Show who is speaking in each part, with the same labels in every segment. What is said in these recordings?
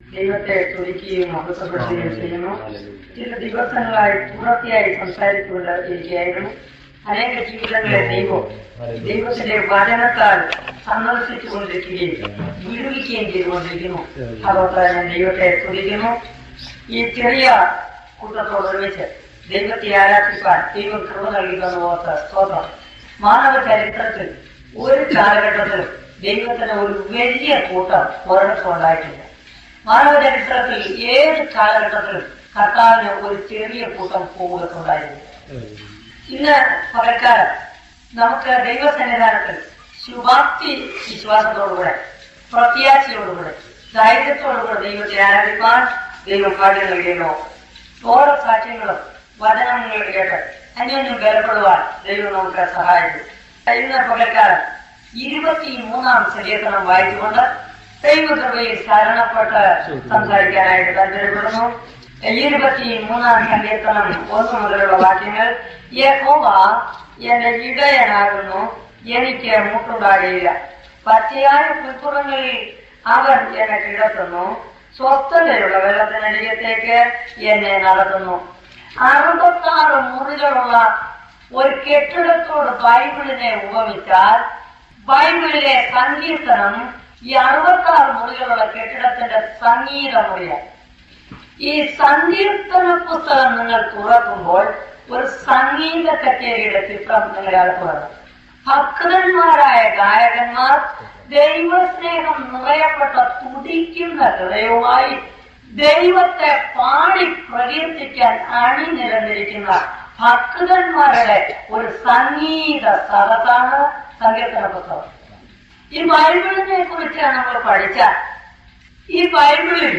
Speaker 1: ദൈവത്തെ സ്തുതിക്കുകയും മഹത്വപ്പെടുത്തുകയും ചെയ്യുന്നു ചില ദിവസങ്ങളായി തുടർച്ചയായി സംസാരിച്ചുകൊണ്ട് ഇരിക്കുകയായിരുന്നു അനേക ജീവിതങ്ങളെ ദൈവം ദൈവത്തിന്റെ വചനത്താൽ സന്ദർശിച്ചുകൊണ്ടിരിക്കുകയും വിടുവിക്കുകയും ചെയ്തുകൊണ്ടിരിക്കുന്നു അതുകൊണ്ട് ഞാൻ ദൈവത്തെ സ്തുതിക്കുന്നു ഈ ചെറിയ കൂട്ടത്തോട് ഒരുമിച്ച് ദൈവത്തെ ആരാധിപ്പാൻ ദൈവം കൃപ നൽകിയെന്ന് ഓർത്ത് സ്തോത്രം മാനവ ചരിത്രത്തിൽ ഒരു കാലഘട്ടത്തിലും ദൈവത്തിന് ഒരു വലിയ കൂട്ടം ഒരിടത്തും ഉണ്ടായിട്ടില്ല മാനവ ചരിത്രത്തിൽ ഏത് കാലഘട്ടത്തിലും കർത്താവിന് ഒരു ചെറിയ കൂട്ടം പോവുകയുണ്ടായിരുന്നു ഇന്ന് പകൽക്കാലം നമുക്ക് ദൈവസന്നിധാനത്തിൽ ശുഭാപ്തി വിശ്വാസത്തോടുകൂടെ പ്രത്യാശയോടുകൂടെ ധൈര്യത്തോടുകൂടെ ദൈവത്തെ ആരാധിപ്പാൻ ദൈവം ഭാഗ്യം നൽകിയല്ലോ ഓരോ സാക്ഷ്യങ്ങളും വചനങ്ങൾ കേട്ട് അന്യോന്യം ബലപ്പെടുവാൻ ദൈവം നമുക്ക് സഹായിച്ചു ഇന്ന് പകൽക്കാലം ഇരുപത്തി മൂന്നാം സങ്കീർത്തനം വായിച്ചുകൊണ്ട് ദൈവകൃപയിൽ ശരണപ്പെട്ട് സംസാരിക്കാനായിട്ട് താല്പര്യപ്പെടുന്നു ഇരുപത്തി മൂന്നാം സങ്കീർത്തനം ഒന്ന് മുതലുള്ള വാക്യങ്ങൾ യഹോവ എന്റെ ഇടയനാകുന്നു എനിക്ക് മുട്ടുണ്ടാകില്ല പച്ചയായ പുൽപ്പുറങ്ങളിൽ അവൻ എന്നെ കിടത്തുന്നു സ്വസ്ഥതയുള്ള വെള്ളത്തിനരികത്തേക്ക് എന്നെ നടത്തുന്നു അറുപത്താറ് മുറികളുള്ള ഒരു കെട്ടിടത്തോട് ബൈബിളിനെ ഉപമിച്ചാൽ ബൈബിളിലെ സങ്കീർത്തനം ഈ അറുപത്താറ് മുറികളുള്ള കെട്ടിടത്തിന്റെ സംഗീത മുറിയാണ് ഈ സങ്കീർത്തന പുസ്തകം നിങ്ങൾ തുറക്കുമ്പോൾ ഒരു സംഗീത കച്ചേരിയുടെ ചിത്രം നിങ്ങളുടെ അടുത്ത് വരണം ഭക്തന്മാരായ ഗായകന്മാർ ദൈവസ്നേഹം നിറയപ്പെട്ട തുടിക്കുന്ന ഹൃദയവുമായി ദൈവത്തെ പാടി പ്രകീർത്തിക്കാൻ അണിനിരന്നിരിക്കുന്ന ഭക്തന്മാരുടെ ഒരു സംഗീത സദത്താണ് സങ്കീർത്തന പുസ്തകം ഈ ബൈബിളിനെ കുറിച്ച് നമ്മൾ പഠിച്ചാൽ ഈ ബൈബിളിൽ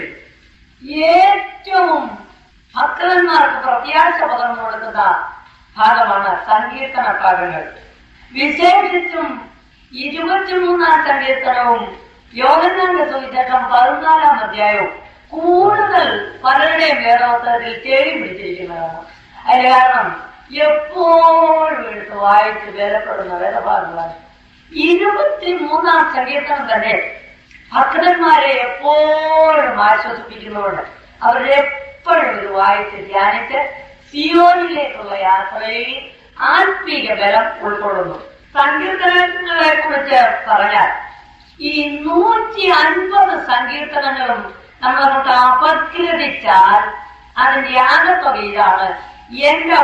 Speaker 1: ഏറ്റവും ഭക്തന്മാർക്ക് പ്രത്യാശ പകർന്നു കൊടുക്കുന്ന ഭാഗമാണ് സങ്കീർത്തന ഭാഗങ്ങൾ വിശേഷിച്ചും ഇരുപത്തിമൂന്നാം സങ്കീർത്തനവും യോഗന്നാന്റെ സുവിശേഷം പതിനാലാം അധ്യായവും കൂടുതൽ പലരുടെയും വേദോത്തരത്തിൽ തേടി പിടിച്ചിരിക്കുന്നതാണ് അതിന് കാരണം എപ്പോഴും എടുത്ത് വായിച്ച് ബലപ്പെടുന്ന വേദഭാഗങ്ങളാണ് ഇരുപത്തിമൂന്നാം സങ്കീർത്തനം തന്നെ ഭക്തന്മാരെ എപ്പോഴും ആശ്വസിപ്പിക്കുന്നതുകൊണ്ട് അവരെപ്പോഴും ഇത് വായിച്ച് ധ്യാനിച്ച് സിയോനിലേക്കുള്ള യാത്രയിൽ ആത്മീക ബലം ഉൾക്കൊള്ളുന്നു സങ്കീർത്തനങ്ങളെ കുറിച്ച് പറഞ്ഞാൽ ഈ നൂറ്റി അൻപത് സങ്കീർത്തനങ്ങളും നമ്മൾ അങ്ങോട്ട് അപഗ്രഥിച്ചാൽ അതിന്റെ ആകത്തുക ഇതാണ് എന്റെ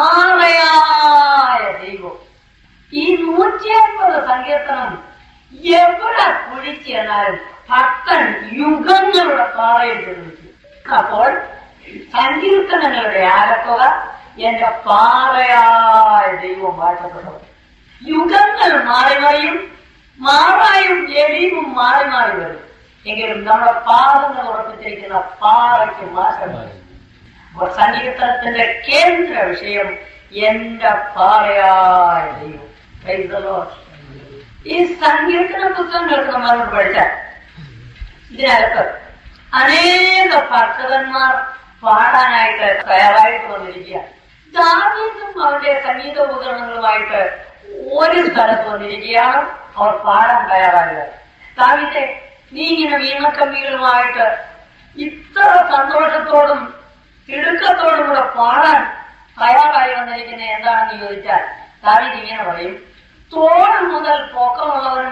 Speaker 1: പാറയായ ദൈവം ഈ നൂറ്റി അൻപത് സങ്കീർത്തനം എവിടെ കുഴിച്ചു എന്നാലും ഭക്തൻ യുഗങ്ങളുടെ പാറയിൽ നിർമ്മിച്ചു അപ്പോൾ സങ്കീർത്തനങ്ങളുടെ ആകത്തുക എന്റെ പാറയായ ദൈവം വാഴ്ത്തപ്പെട്ടത് യുഗങ്ങൾ മാറി മാറിയും മാറായും എളിയും മാറി മാറി വരും എങ്കിലും നമ്മുടെ പാദങ്ങൾ ഉറപ്പിച്ചിരിക്കുന്ന പാറയ്ക്ക് മാറ്റം വരും അപ്പോൾ സങ്കീർത്തനത്തിന്റെ കേന്ദ്ര വിഷയം എന്റെ പാറയായ ദൈവം Praise the Lord. ഈ സങ്കീർത്തന പുസ്തകങ്ങൾക്ക് നമ്മൾ പഠിച്ചാൽ ഇതിനകത്ത് അനേക ഭക്തന്മാർ പാടാനായിട്ട് തയ്യാറായിട്ട് വന്നിരിക്കുക ദാവീദും അവരുടെ സംഗീത ഉപകരണങ്ങളുമായിട്ട് ഒരു സ്ഥലത്ത് വന്നിരിക്കുകയാണ് അവർ പാടാൻ തയ്യാറായത് ദാവീദെ നീ ഇങ്ങനെ വീണക്കമ്പികളുമായിട്ട് ഇത്ര സന്തോഷത്തോടും തിടുക്കത്തോടും കൂടെ പാടാൻ തയ്യാറായി വന്നിരിക്കുന്നത് എന്താണെന്ന് ചോദിച്ചാൽ ദാവീദ് ഇങ്ങനെ പറയും തോൾ മുതൽ പൊക്കമുള്ളവനും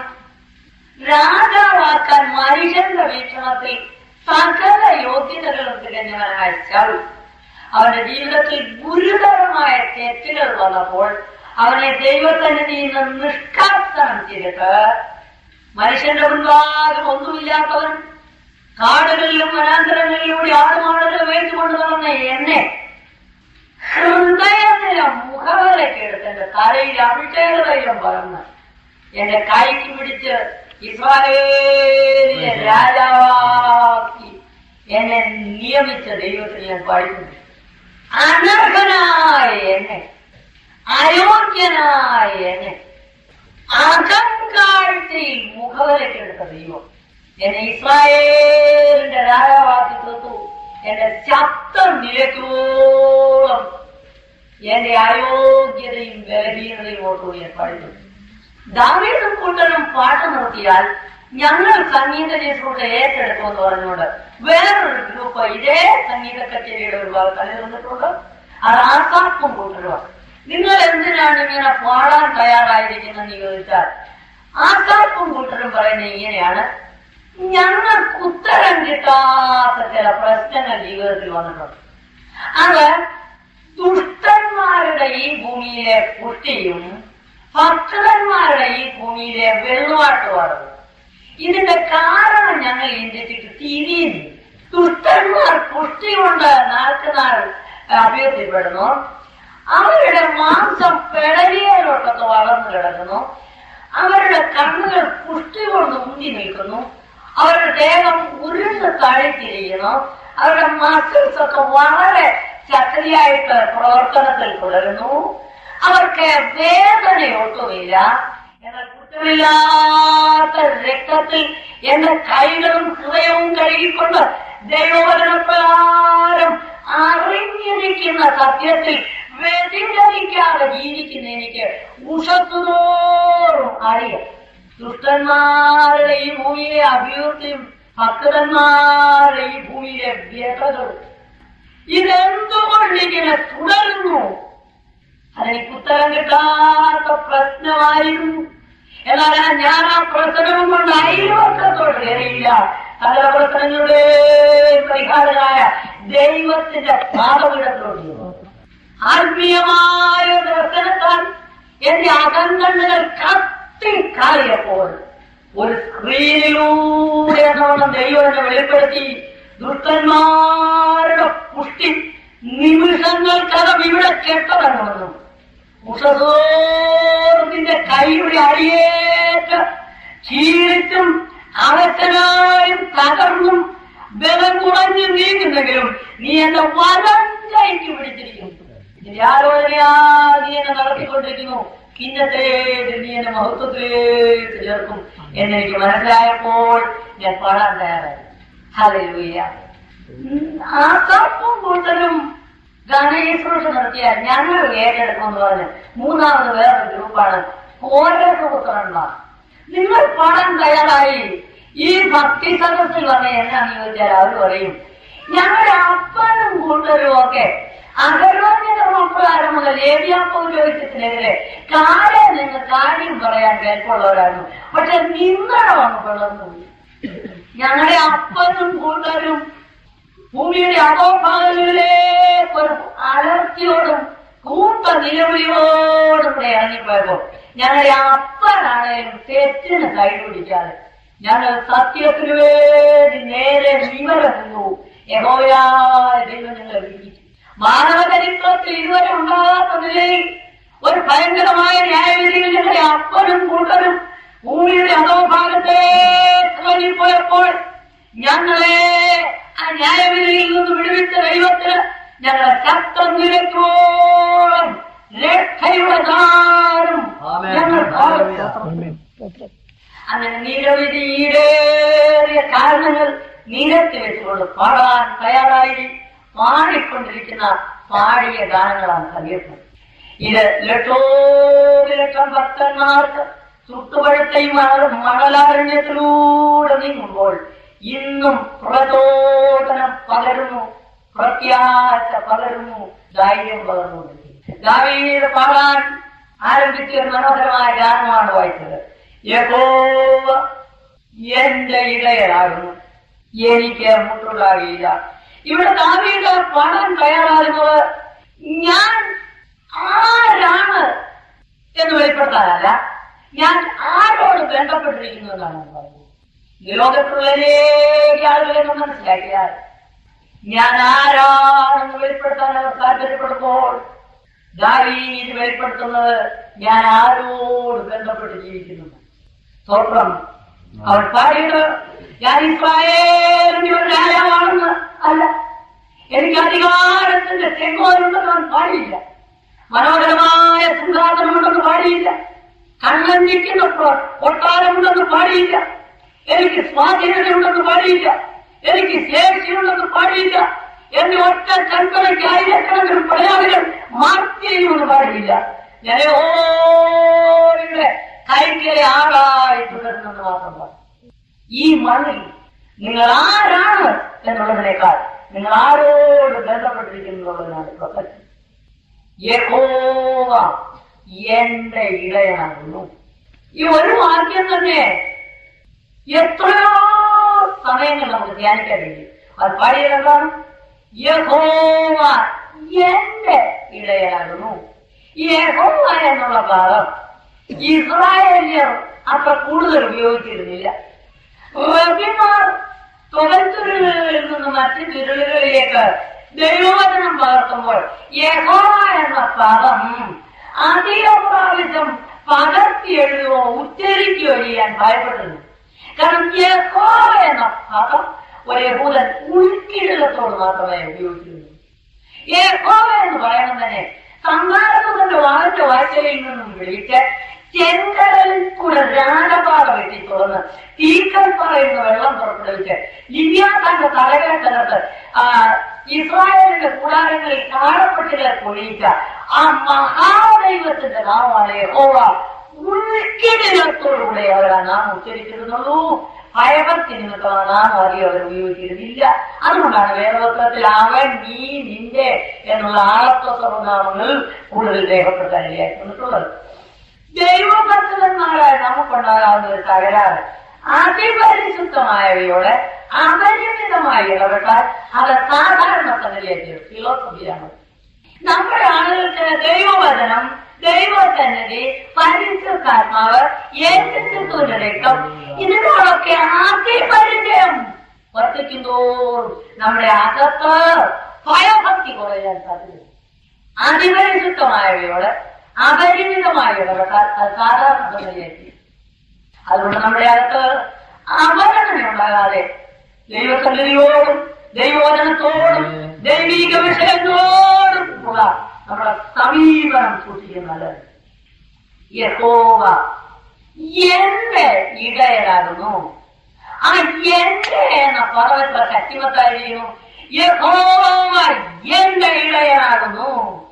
Speaker 1: രാജാവാക്കാൻ മനുഷ്യന്റെ വീക്ഷണത്തിൽ സകല യോഗ്യതകളും തികഞ്ഞവനായ ശൗൽ അവന്റെ ജീവിതത്തിൽ ഗുരുതരമായ തെറ്റുകൾ വന്നപ്പോൾ അവനെ ദൈവസന്നിധിയിൽ നിന്ന് നിഷ്കാസനം ചെയ്തിട്ട് മനുഷ്യന്റെ മുൻപാകെ ഒന്നുമില്ലാത്തവൻ കാടുകളിലും വനാന്തരങ്ങളിലൂടെ ആടുമാടുകൾ മേച്ചുകൊണ്ട് നടന്ന എന്നെ ഹൃദയനില മുഖവരയ്ക്ക് എടുത്ത് എന്റെ തലയിൽ അഭിഷേകതൈലം പറന്ന് എന്റെ കൈക്ക് പിടിച്ച് ഇസ്രായേലിനെ രാജാവാക്കി എന്നെ നിയമിച്ച ദൈവത്തിന് ഞാൻ പാടിക്കുന്നു അനർഹനായ എന്നെ അയോഗ്യനായ എന്നെ അകങ്കാഴ്ചയിൽ മുഖവരയ്ക്കെടുത്ത ദൈവം എന്നെ ഇസ്രായേലിന്റെ രാജാവാക്കി തീർത്തു എന്റെ ശബ്ദം നിലയ്ക്കോളം എന്റെ അയോഗ്യതയും ബലഹീനതയും ഓർത്തു ഞാൻ പാടുന്നു ദാവീദും കൂട്ടനും പാട്ട് നിർത്തിയാൽ ഞങ്ങൾ സംഗീത ശുശ്രൂഷ ഏറ്റെടുത്തു എന്ന് പറഞ്ഞുകൊണ്ട് വേറൊരു ഗ്രൂപ്പ് ഇതേ സംഗീത കച്ചേരിയുടെ ഒരു ഭാഗത്ത് അണിനിർന്നിട്ടുണ്ട് അത് ആസാക്കും കൂട്ടരുമാണ് നിങ്ങൾ എന്തിനാണ് ഇങ്ങനെ പാടാൻ തയ്യാറായിരിക്കുന്നതെന്ന് ചോദിച്ചാൽ ആസാക്കും കൂട്ടരും പറയുന്നത് ഇങ്ങനെയാണ് ഞങ്ങൾക്ക് ഉത്തരം കിട്ടാത്ത ചില പ്രശ്നങ്ങൾ ജീവിതത്തിൽ വന്നിട്ടുണ്ട് അത് ദുഷ്ടന്മാരുടെ ഈ ഭൂമിയിലെ പുഷ്ടിയും ഭക്തന്മാരുടെ ഈ ഭൂമിയിലെ വെള്ളുവാട്ടുപാടും ഇതിന്റെ കാരണം ഞങ്ങൾ ചിന്തിച്ചിട്ട് തിരിയുന്നു ദുഷ്ടന്മാർ പുഷ്ടി കൊണ്ട് നാൾക്ക് നാൾ അഭ്യർത്ഥിപ്പെടുന്നു അവരുടെ മാംസം പിളരിയലോട്ടത്ത് വളർന്നു കിടക്കുന്നു അവരുടെ കണ്ണുകൾ പുഷ്ടി കൊണ്ട് ഉന്തി നിൽക്കുന്നു അവരുടെ ദേഹം ഉരുണ്ട് തളിച്ചിരിക്കുന്നു അവരുടെ മസിൽസ് ഒക്കെ വളരെ ശക്തിയായിട്ട് പ്രവർത്തനത്തിൽ തുടരുന്നു അവർക്ക് വേദനയൊട്ടുമില്ല എന്നാൽ കുറ്റമില്ലാത്ത രക്തത്തിൽ എന്റെ കൈകളും ഹൃദയവും കഴുകിക്കൊണ്ട് ദൈവവചനപ്രകാരം അറിഞ്ഞിരിക്കുന്ന സത്യത്തിൽ വ്യതിചലിക്കാതെ ജീവിക്കുന്ന എനിക്ക് ഉഷത്തുതോറും അറിയാം ദുഷ്ടന്മാരുടെ ഈ ഭൂമിയിലെ അഭിവൃദ്ധിയും ഭക്തന്മാരുടെ ഈ ഭൂമിയിലെ വ്യഥകളും ഇതെന്തുകൊണ്ടിങ്ങനെ തുടരുന്നു അതെനിക്ക് ഉത്തരം കിട്ടാത്ത പ്രശ്നമായിരുന്നു എന്നാൽ ഞാൻ ആ പ്രശ്നം കൊണ്ട് അയൽവക്കത്തോട് കയറിയില്ല സകല പ്രശ്നങ്ങളുടെ പരിഹാരമായ ദൈവത്തിന്റെ പാതപീഠത്തോട് ചെന്നു. ആത്മീയമായ ദർശനത്താൽ എന്റെ അകങ്കണ്ണുകൾ കത്തിക്കാറിയപ്പോൾ ഒരു സ്ക്രീനിലൂടെ എന്നോണം ദൈവം എന്നെ വെളിപ്പെടുത്തി ദുഷ്ടന്മാരുടെ പുഷ്ടി നിമിഷങ്ങൾക്കകം ഇവിടെ കെട്ടടങ്ങുമെന്നും ഉഷസോറിന്റെ കൈയുടെ അടിയേറ്റ് ചീരിച്ചും അവസനായും തകർന്നും ബലം കുറഞ്ഞു നീങ്ങുന്നെങ്കിലും നീ എന്റെ വലം കൈക്ക് പിടിച്ചിരിക്കുന്നു നിന്റെ ആലോചനയാ നീ എന്നെ നടത്തിക്കൊണ്ടിരിക്കുന്നു കിന്നത്തേക്ക് നീ എന്നെ മഹത്വത്തിലേക്ക് ചേർക്കും എന്നെനിക്ക് മനസ്സിലായപ്പോൾ ഞാൻ പാടാൻ തയ്യാറായി ഹല്ലേലൂയ ആസാപ്പും കൂട്ടരും ഗാനശുശ്രൂഷ നടത്തിയാൽ ഞങ്ങൾ ഏറ്റെടുക്കുമെന്ന് പറഞ്ഞ് മൂന്നാമത് വേറൊരു ഗ്രൂപ്പാണ് കോരസൂത്രന്മാർ നിങ്ങൾ പാടാൻ തയ്യാറായി ഈ ഭക്തി സദസ്സിൽ വന്ന് എന്നാന്ന് ചോദിച്ചാൽ അവർ പറയും ഞങ്ങളുടെ അപ്പനും കൂട്ടരും ഒക്കെ അഗരോന്യപ്രകാരം മുതൽ ലേവ്യാപൗരോഹിത്യത്തിനെതിരെ കാലെ നിന്ന് കാര്യം പറയാൻ കേൾപ്പുള്ളവരായിരുന്നു പക്ഷെ നിങ്ങളെ വന്ന് പിളർന്നു ഞങ്ങളുടെ അപ്പനും കൂട്ടരും ഭൂമിയുടെ അധോഭാഗങ്ങളിലേക്ക് ഒരു അലർച്ചയോടും കൂട്ട നിലവിളിയോടും കൂടെ ഇറങ്ങിപ്പോയപ്പോ ഞങ്ങളുടെ അപ്പനാണേലും തെറ്റിന് കൈപിടിക്കാതെ ഞങ്ങൾ സത്യത്തിനു വേണ്ടി നേരെ വിവരം നിന്നു യഹോയായ ദൈവം ഞങ്ങളെ വിളിച്ചു മാനവചരിത്രത്തിൽ ഇതുവരെ ഉണ്ടാകാത്ത നിലയിൽ ഒരു ഭയങ്കരമായ ന്യായവിധിയിൽ ഞങ്ങളുടെ അപ്പനും കൂട്ടരും ഭൂമിയുടെ അധോഭാഗത്തെ ഇറങ്ങിപ്പോയപ്പോൾ ഞങ്ങളെ ആ ന്യായവിധിയിൽ നിന്ന് വിടുവിച്ച ദൈവത്തിന് ഞങ്ങളെ ശബ്ദം നിരക്കോളം രക്ഷയുടെ ദാനം ഞങ്ങൾ പാടുന്നു. അങ്ങനെ നിരവധി ഈടേറിയ കാരണങ്ങൾ നിരത്തി വെച്ചുകൊണ്ട് പാടാൻ തയ്യാറായി പാടിക്കൊണ്ടിരിക്കുന്ന പാടിയ ഗാനങ്ങളാണ് അറിയപ്പെടുന്നത് ഇത് ലക്ഷോലക്ഷം ഭക്തന്മാർക്ക് ചുട്ടുപഴുത്തയും മണലാരണ്യത്തിലൂടെ നീങ്ങുമ്പോൾ ഇന്നും പ്രചോദനം പകരുന്നു പ്രത്യാശ പകരുന്നു ധൈര്യം പകർന്നുകൊണ്ടിരിക്കുന്നു ദാവീദ് പാടാൻ ആരംഭിച്ച ഒരു മനോഹരമായ ഗാനമാണ് വായിച്ചത് യഹോവ എന്റെ ഇടയരാകുന്നു എനിക്ക് മുട്ടുണ്ടാകില്ല ഇവിടെ ദാവീദ് പാടാൻ തയ്യാറാകുന്നത് ഞാൻ ആരാണ് എന്ന് വെളിപ്പെടുത്താനല്ല ഞാൻ ആരോട് ബന്ധപ്പെട്ടിരിക്കുന്നു എന്നാണ് ഞാൻ പറയുന്നത് ഈ ലോകത്തുള്ളതിലേക്ക് ആളുകളെ ഒന്ന് മനസ്സിലാക്കിയാൽ ഞാൻ ആരാണെന്ന് വെളിപ്പെടുത്താൻ അവർ താല്പര്യപ്പെടുമ്പോൾ ദാവീദ് വെളിപ്പെടുത്തുന്നത് ഞാൻ ആരോട് ബന്ധപ്പെട്ട് ജീവിക്കുന്നു സ്തോത്രം അവൾ പാടിയത് ഞാൻ ഇസ്രായേലിന്റെ ഒരു രാജാവാണെന്ന് അല്ല എനിക്ക് അധികാരത്തിന്റെ ചെങ്കോലുണ്ടെന്ന് അവൻ പാടിയില്ല മനോഹരമായ സിംഹാസനമുണ്ടെന്ന് പാടിയില്ല കണ്ണഞ്ചിക്കുന്ന കൊ- കൊട്ടാരമുണ്ടെന്ന് പാടിയില്ല എനിക്ക് സ്വാധീനതയുണ്ടെന്ന് പാടിയില്ല എനിക്ക് ശേഷിയുണ്ടെന്ന് പാടിയില്ല എന്റെ ഒറ്റ കൽപ്പനയ്ക്ക് ആയിരക്കണക്കിന് പടയാളികൾ മാർക്ക് ചെയ്യുമെന്ന് പാടിയില്ല ഞാൻ ഓരുടെ കൈക്കലെ ആളായി തുടരുന്നെന്ന് മാത്രം പറഞ്ഞു ഈ മണ്ണിൽ നിങ്ങൾ ആരാണ് എന്നുള്ളതിനേക്കാൾ നിങ്ങൾ ആരോട് ബന്ധപ്പെട്ടിരിക്കുന്നുള്ളതിനാണ് പ്രസക്തി യഹോവ എന്റെ ഇടയനാകുന്നു ഈ ഒരു വാക്യം തന്നെ എത്രയോ സമയങ്ങൾ നമുക്ക് ധ്യാനിക്കാൻ കഴിയും അത് പാടിയത് എന്താണ് യഹോവ എന്റെ ഇടയനാകുന്നു യഹോവ എന്നുള്ള ഭാഗം ഇസ്രായേലിയർ അത്ര കൂടുതൽ ഉപയോഗിച്ചിരുന്നില്ല റബിമാർ തുകച്ചുരുളിൽ നിന്ന് മറ്റ് ചുരുളുകളിലേക്ക് ദൈവവചനം പകർത്തുമ്പോൾ യഹോവ എന്ന പദം അധികം പ്രാവശ്യം പകർത്തി എഴുതുകയോ ഉച്ചരിക്കുകയോ ചെയ്യാൻ ഭയപ്പെട്ടിരുന്നു കാരണം യഹോവ എന്ന പദം ഒരു യഹൂദൻ ഉൾക്കിടലത്തോട് മാത്രമേ ഉപയോഗിച്ചിരുന്നു യഹോവ എന്ന് പറയുന്നത് തന്നെ സംഹാരത്തിന്റെ വാഴ്ച വാഴ്ചയിൽ നിന്നും വിളിച്ച് ചെങ്കടലിൽ കൂടെ രാജപാത വെട്ടി തുറന്ന് തീക്കൽ പറയുന്ന വെള്ളം പുറപ്പെടുവിച്ച് ലിവ്യാത്താന്റെ തലകര കലർത്ത് ആ ഇസ്രായേലിന്റെ കൂടാരങ്ങളിൽ കാടപ്പെട്ടിലെ പൊഴിയിച്ച ആ മഹാദൈവത്തിന്റെ നാമമാണ് യഹോവ ഉൾക്കിടിലത്തോടുകൂടെ അവരാ നാം ഉച്ചരിച്ചിരുന്നുള്ളൂ ഭയഭക്തി നിമിത്തമാണ് നാം അധികം അവർ ഉപയോഗിച്ചിരുന്നില്ല അതുകൊണ്ടാണ് വേദപത്രത്തിൽ അവൻ നീ നിന്റെ എന്നുള്ള ആളത്വ സർവനാമങ്ങൾ കൂടുതൽ രേഖപ്പെടുത്താൻ ഇടയാക്കിയിട്ടുള്ളത് ദൈവഭക്തന്മാരായ നമുക്കുണ്ടാകാവുന്ന ഒരു തകരാറ് അതിപരിശുദ്ധമായവയോട് അപരിമിതമായി ഇടപെട്ടാൽ അത് സാധാരണ സംഗതിയായിട്ട് ഫിലോസഫിയാണ് നമ്മുടെ ആളുകൾക്ക് ദൈവവചനം ദൈവസന്നിധി പരിശുദ്ധാത്മാവ് യേശുക്രിസ്തുവിന്റെ രക്തം ഇതിനോടൊക്കെ അതിപരിചയം വർദ്ധിക്കുന്തോറും നമ്മുടെ അകത്ത് ഭയഭക്തി കുറയാൻ സാധ്യത അതിപരിശുദ്ധമായവയോട് അപരിമിതമായി ഇടപെട്ടാൽ അത് സാധാരണ സംഗതിയായിരിക്കും അതുകൊണ്ട് നമ്മുടെ അകത്ത് അപകടമുണ്ടാകാതെ ദൈവസന്നിധിയോടും ദൈവവചനത്തോടും ദൈവീക വിഷയങ്ങളോടും ഉള്ള നമ്മുടെ സമീപനം സൂക്ഷിക്കുന്നത് നല്ലത് യഹോവ എന്റെ ഇടയനാകുന്നു ആ എന്റെ എന്ന പദം എത്ര ശക്തിമത്തായിരിക്കുന്നു യഹോവ എന്റെ ഇടയനാകുന്നു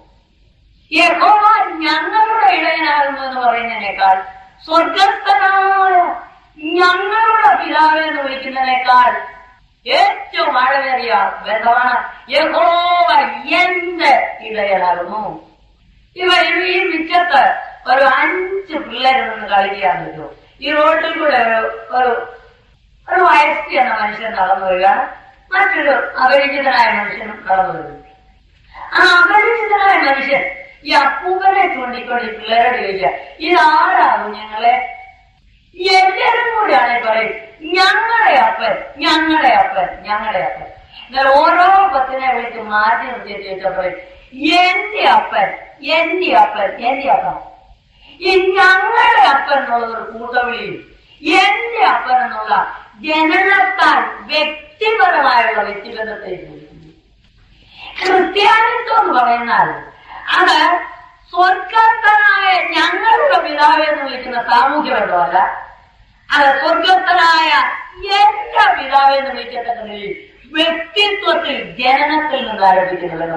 Speaker 1: യഹോവ ഞങ്ങളുടെ ഇടയനാകുന്നു എന്ന് പറയുന്നതിനേക്കാൾ സ്വർഗസ്ഥനായ ഞങ്ങളുടെ പിതാവ് എന്ന് വിളിക്കുന്നതിനേക്കാൾ ഏറ്റവും ആഴമേറിയ ബന്ധമാണ് യഹോവ എന്റെ ഇടയനാകുന്നു ഇവർ ഈ മിറ്റത്ത് ഒരു അഞ്ച് പിള്ളേരിൽ നിന്ന് കളിക്കുകയാന്ന് വെച്ചു ഈ റോഡിൽ കൂടെ ഒരു ഒരു ഒരു വയസ്സ് എന്ന മനുഷ്യൻ നടന്നു വരികയാണ് മറ്റൊരു അപരിചിതനായ മനുഷ്യനും കടന്നു വരുന്നു ആ അപരിചിതനായ മനുഷ്യൻ ഈ അപ്പൂപ്പനെ ചൂണ്ടിക്കൊണ്ട് ഈ പിള്ളേരോട് ചോദിക്കുക ഇതാരാകും ഞങ്ങളെ എല്ലാവരും കൂടിയാണ് പറയും ഞങ്ങളുടെ അപ്പൻ ഞങ്ങളുടെ അപ്പൻ ഞങ്ങളുടെ അപ്പൻ എന്നാൽ ഓരോ പത്തിനെ വിളിച്ച് മാറ്റി നിർത്തിയിട്ട് ചോദിച്ചപ്പോൾ എന്റെ അപ്പൻ എന്റെ അപ്പൻ എന്റെ അപ്പൻ ഈ ഞങ്ങളുടെ അപ്പൻ എന്നുള്ളത് ഒരു കൂട്ടവിളിയും എന്റെ അപ്പൻ എന്നുള്ള ജനനത്താൽ വ്യക്തിപരമായുള്ള വ്യക്തിബന്ധത്തെ സൂചിപ്പിക്കുന്നു ക്രിസ്ത്യാനിത്വം എന്ന് പറയുന്നാൽ അത് സ്വർഗസ്ഥനായ ഞങ്ങളുടെ പിതാവ് എന്ന് വിളിക്കുന്ന സാമൂഹ്യ ബന്ധമല്ല അത് സ്വർഗസ്ഥനായ എന്റെ പിതാവ് എന്ന് വിളിക്കത്തക്ക നിലയിൽ വ്യക്തിത്വത്തിൽ ജനനത്തിൽ നിന്ന് ആരംഭിക്കുന്നുള്ളത്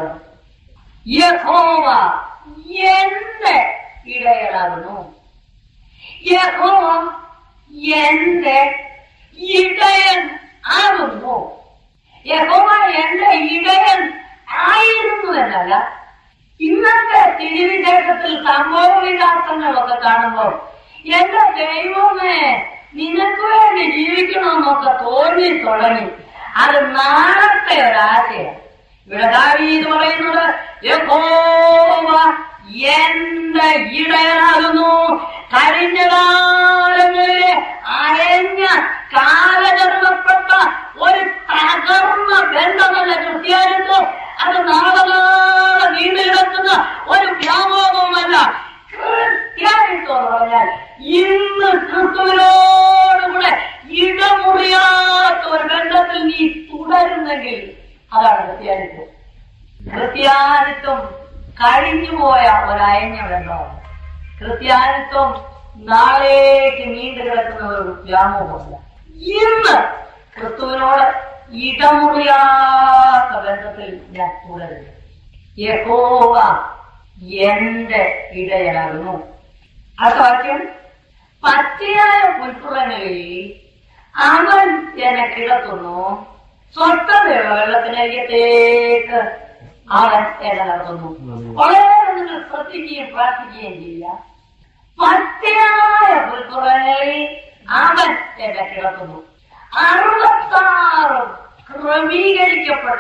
Speaker 1: യഹോവ എന്റെ ഇടയനാകുന്നു യഹോവ എന്റെ ഇടയൻ ആകുന്നു യഹോവ എന്റെ ഇടയൻ ആയിരുന്നു എന്നല്ല ഇന്നത്തെ തിരുവിശേഷത്തിൽ സംഭവ വികാസങ്ങളൊക്കെ കാണുമ്പോൾ എന്റെ ദൈവമേ നിനക്ക് വേണ്ടി ജീവിക്കണമെന്നൊക്കെ തോന്നി തുടങ്ങി അത് നാളത്തെ ഒരാശയം ഇവിടെ ദാവീദ് പറയുന്നത് യഹോവ എന്റെ ഇടയനാകുന്നു കഴിഞ്ഞ കാലങ്ങളിലെ അയഞ്ഞ കാലചരണപ്പെട്ട ഒരു തകർന്ന ബന്ധമല്ല ക്രിസ്ത്യാനിത്വം അത് നാളെ നാളെ നീണ്ടു കിടക്കുന്ന ഒരു വ്യാമോഹവുമല്ല ക്രിസ്ത്യാനിത്വം എന്ന് പറഞ്ഞാൽ ഇന്ന് ക്രിസ്തുവിനോടുകൂടെ ഇടമുറിയാത്ത ഒരു ബന്ധത്തിൽ നീ തുടരുന്നെങ്കിൽ അതാണ് ക്രിസ്ത്യാനിത്വം ക്രിസ്ത്യാനിത്വം കഴിഞ്ഞുപോയ ഒരയഞ്ഞ ബന്ധമാണ് ക്രിസ്ത്യാനിത്വം നാളേക്ക് നീണ്ടു കിടക്കുന്ന ഒരു വ്യാമോഹമല്ല ഇന്ന് ക്രിസ്തുവിനോട് ഇടമുറിയാത്ത ബന്ധത്തിൽ ഞാൻ തുടരുന്നു യഹോവ എന്റെ ഇടയനാകുന്നു അടുത്ത വാക്യം പച്ചയായ പുൽപ്പുറങ്ങളിൽ അവൻ എന്നെ കിടത്തുന്നു സ്വസ്ഥതയുള്ള വെള്ളത്തിനരികത്തേക്ക് അവൻ എന്നെ നടത്തുന്നു വളരെ നിങ്ങൾ ശ്രദ്ധിക്കുകയും പ്രാർത്ഥിക്കുകയും ചെയ്യുക പച്ചയായ പുൽപ്പുറങ്ങളിൽ അവൻ എന്നെ കിടത്തുന്നു അറുപത്താറ് ക്രമീകരിക്കപ്പെട്ട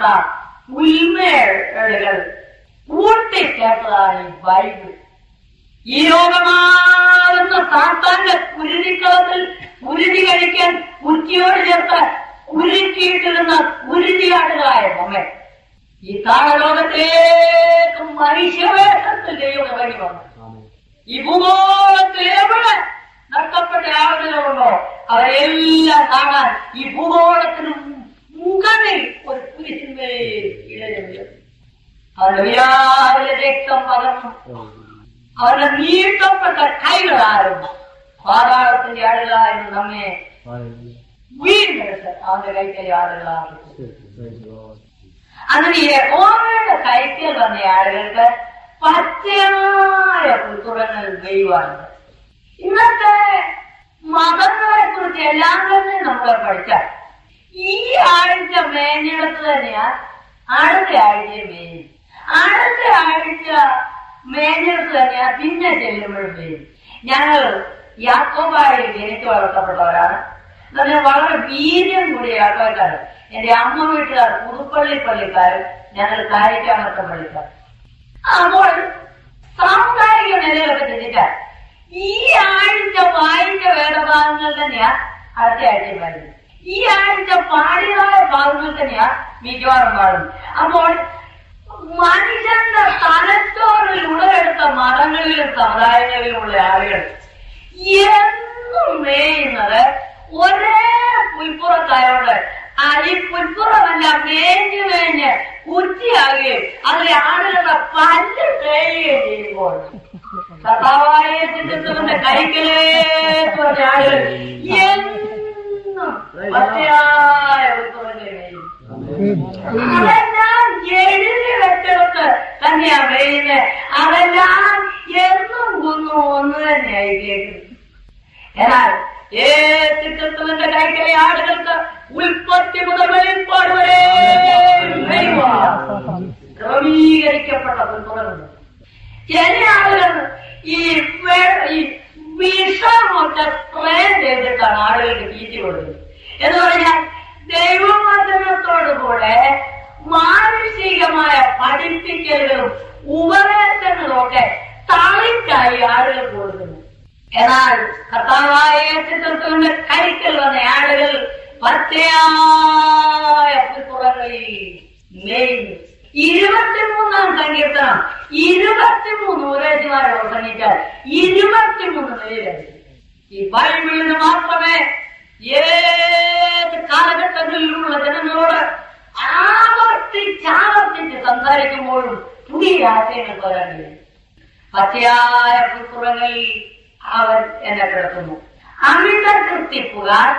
Speaker 1: ഉൽമേളുകൾ കൂട്ടിക്കേട്ടതാണ് ഈ ബൈബിൾ ഈ ലോകമാകുന്ന സാത്താന്റെ കുരുതിക്കളത്തിൽ കുരുതി കഴിക്കാൻ കുറ്റിയോട് ചേർത്ത് കുരുക്കിയിട്ടിരുന്ന കുരുതിയാടുകളായ നമ്മെ ഈ താഴലോകത്തേക്ക് മനുഷ്യവേഷത്തിൽ ദൈവം ഇറങ്ങി വന്നു ഈ ഭൂഗോളത്തിൽ എവിടെ നഷ്ടപ്പെട്ട ആളുകളുണ്ടോ അവരെല്ലാം കാണാൻ ഈ ഭൂഗോളത്തിന് മുകളിൽ ഒരു കുരിശിന്മേൽ ഇടയുണ്ട് അവരുടെ വ്യാകുല രക്തം പകർന്നു അവരുടെ നീട്ടപ്പെട്ട കൈകളാരും പാതാളത്തിന്റെ ആളുകളായിരുന്നു നമ്മെ വീണ്ടെടുത്ത് അവന്റെ കൈക്കൈ ആളുകളാകും അങ്ങനെ യഹോവയുടെ കൈക്കൽ വന്ന ആളുകൾക്ക് പച്ചയായ പുൽത്തുറങ്ങൾ ദൈവമാണ് ഇന്നത്തെ മതങ്ങളെ കുറിച്ച് എല്ലാം തന്നെ നമ്മൾ പഠിച്ചാൽ ഈ ആഴ്ച മേഞ്ഞെടുത്ത് തന്നെയാ അടുത്ത ആഴ്ച മേഞ്ഞു അടുത്ത ആഴ്ച മേഞ്ഞെടുത്ത് തന്നെയാ പിന്നെ ചെല്ലുമ്പോഴും മേഞ്ഞു ഞങ്ങൾ യാക്കോബായിൽ ജനിച്ചു വളർത്തപ്പെട്ടവരാണ് എന്നാൽ വളരെ വീര്യം കൂടിയ യാക്കോക്കാരൻ എന്റെ അമ്മ വീട്ടുകാർ പുതുപ്പള്ളി പള്ളിക്കാരൻ ഞങ്ങൾ കാരിക്കാമത്ത പള്ളിക്കാർ അപ്പോൾ സാമുദായിക നിലയിലൊക്കെ ചിന്തിച്ചാൽ ഈ ആഴ്ച വായിച്ച വേദഭാഗങ്ങൾ തന്നെയാ അടുത്ത ആഴ്ച പാടുന്നത് ഈ ആഴ്ച പാടിയതായ ഭാഗങ്ങൾ തന്നെയാ മിക്കവാറും പാടുന്നത് അപ്പോൾ മനുഷ്യന്റെ തലച്ചോറിൽ ഉടലെടുത്ത മതങ്ങളിലും സമുദായങ്ങളിലുമുള്ള ആളുകൾ എന്നും മേയുന്നത് ഒരേ പുൽപ്പുറത്തായോണ്ട് ആ ഈ പുൽപ്പുറമെല്ലാം മേഞ്ഞു മേഞ്ഞ് കുറ്റിയാകുകയും അതിലെ ആളുകളുടെ പല്ല് തേയുകയും ചെയ്യുമ്പോൾ കഥാവായ ചിന്തത്തിന്റെ കൈക്കലേക്ക് പറഞ്ഞ ആളുകൾ എന്നും പച്ചയായ പുൽപ്പുറത്തെ മേയും അതെല്ലാം എഴുതി വെച്ചെടുത്ത് തന്നെയാ വെയില് അതെല്ലാം എന്നും കുന്നു ഒന്ന് തന്നെയായി കേൾക്കുന്നത് എന്നാൽ ഏറ്റുക്രിസ്തുവിന്റെ കൈക്കലെ ആടുകൾക്ക് ഉൽപ്പത്തി മുതൽ വെളിപ്പാട് വരെ ക്രമീകരിക്കപ്പെട്ട പുൽപ്പുറങ്ങൾ ചില ആളുകൾ ഈ വെ- ഈ വിഷമൊക്കെ സ്പ്രേ ചെയ്തിട്ടാണ് ആളുകൾക്ക് തീറ്റി കൊടുക്കുന്നത് എന്ന് പറഞ്ഞാൽ ദൈവവചനത്തോടുകൂടെ മാനുഷികമായ പഠിപ്പിക്കലുകളും ഉപദേശങ്ങളും ഒക്കെ തളിക്കായി ആളുകൾ കൊടുക്കുന്നു എന്നാൽ കർത്താവായ ചിത്രത്തിന്റെ കൈക്കൽ വന്ന ആളുകൾ പച്ചയായ പുൽപ്പുറങ്ങളിൽ മേയുന്നു ഇരുപത്തിമൂന്നാം സങ്കീർത്തനം ഇരുപത്തിമൂന്ന് ഉപദേശിമാരെ പ്രസംഗിച്ചാൽ ഇരുപത്തിമൂന്ന് നിലയിലായി ഈ ബൈബിളിന് മാത്രമേ ഏത് കാലഘട്ടങ്ങളിലുള്ള ജനങ്ങളോട് ആവർത്തിച്ചാവർത്തിച്ച് സംസാരിക്കുമ്പോഴും പുതിയ ആശയങ്ങൾ വരാൻ കഴിയും പച്ചയായ പുൽപ്പുറങ്ങളിൽ അവൻ എന്നെ കിടത്തുന്നു അമിത കൃത്യപ്പുകാർ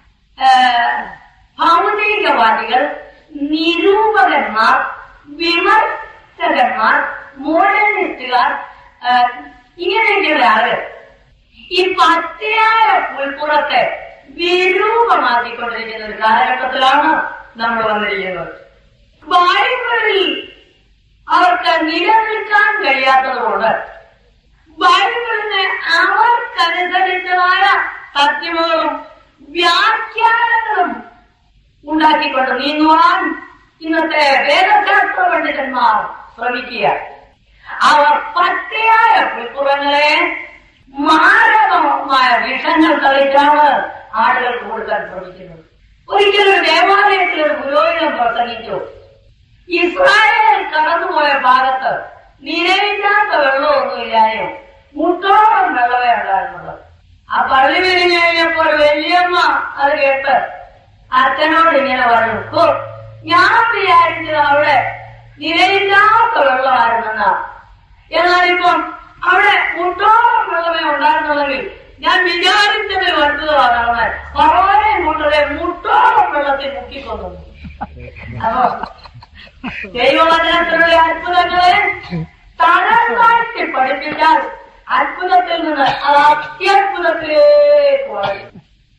Speaker 1: ഭൗതികവാദികൾ നിരൂപകന്മാർ വിമർശകന്മാർ മോഡേണിസ്റ്റുകാർ ആ, ഇങ്ങനെയൊക്കെയുള്ള ആളുകൾ ഈ പച്ചയായ പുൽപ്പുറത്തെ വിരൂപമാക്കിക്കൊണ്ടിരിക്കുന്ന ഒരു കാലഘട്ടത്തിലാണ് നമ്മൾ വന്നിരിക്കുന്നത് ബൈബിളിൽ അവർക്ക് നിലനിൽക്കാൻ കഴിയാത്തതുകൊണ്ട് ബൈബിളിനെ അവർക്കനുസരിച്ചതായ സത്യങ്ങളും വ്യാഖ്യാനങ്ങളും ഉണ്ടാക്കിക്കൊണ്ട് നീങ്ങുവാൻ ഇന്നത്തെ വേദശാസ്ത്ര പണ്ഡിതന്മാർ ശ്രമിക്കുക അവർ പച്ചയായ പുൽപ്പുറങ്ങളെ മാരകമായ വിഷങ്ങൾ തളിച്ചാണ് ആളുകൾക്ക് കൊടുക്കാൻ ശ്രമിക്കുന്നത് ഒരിക്കലും ഒരു ദേവാലയത്തിൽ ഒരു പുരോഹിതൻ പ്രസംഗിച്ചു ഇസ്രായേൽ കടന്നുപോയ ഭാഗത്ത് നിലയില്ലാത്ത വെള്ളമൊന്നുമില്ലായും മുട്ടോളം വെള്ളമേ ഉണ്ടായിരുന്നുള്ളൂ ആ പള്ളി വിരിഞ്ഞു കഴിഞ്ഞപ്പോൾ വല്യമ്മ അത് കേട്ട് അച്ഛനോട് ഇങ്ങനെ പറഞ്ഞു "ഹോ, ഞാൻ വിചാരിച്ചത് അവിടെ നിലയില്ലാത്ത വെള്ളമായിരുന്നെന്നാ എന്നാൽ ഇപ്പം അവിടെ മുട്ടോളം വെള്ളമേ ഉണ്ടായിരുന്നുള്ളെങ്കിൽ ഞാൻ വിചാരിച്ചതിൽ വലുതാണ് പറവാനെ കൊണ്ടതെ മുട്ടോളം വെള്ളത്തിൽ മുക്കിക്കൊന്നു അപ്പോ ദൈവവചനത്തിലുള്ള അത്ഭുതങ്ങളെ തരം താഴ്ത്തി പഠിപ്പിച്ചാൽ അത്ഭുതത്തിൽ നിന്ന് അത് അത്യത്ഭുതത്തിലേക്ക് വളരും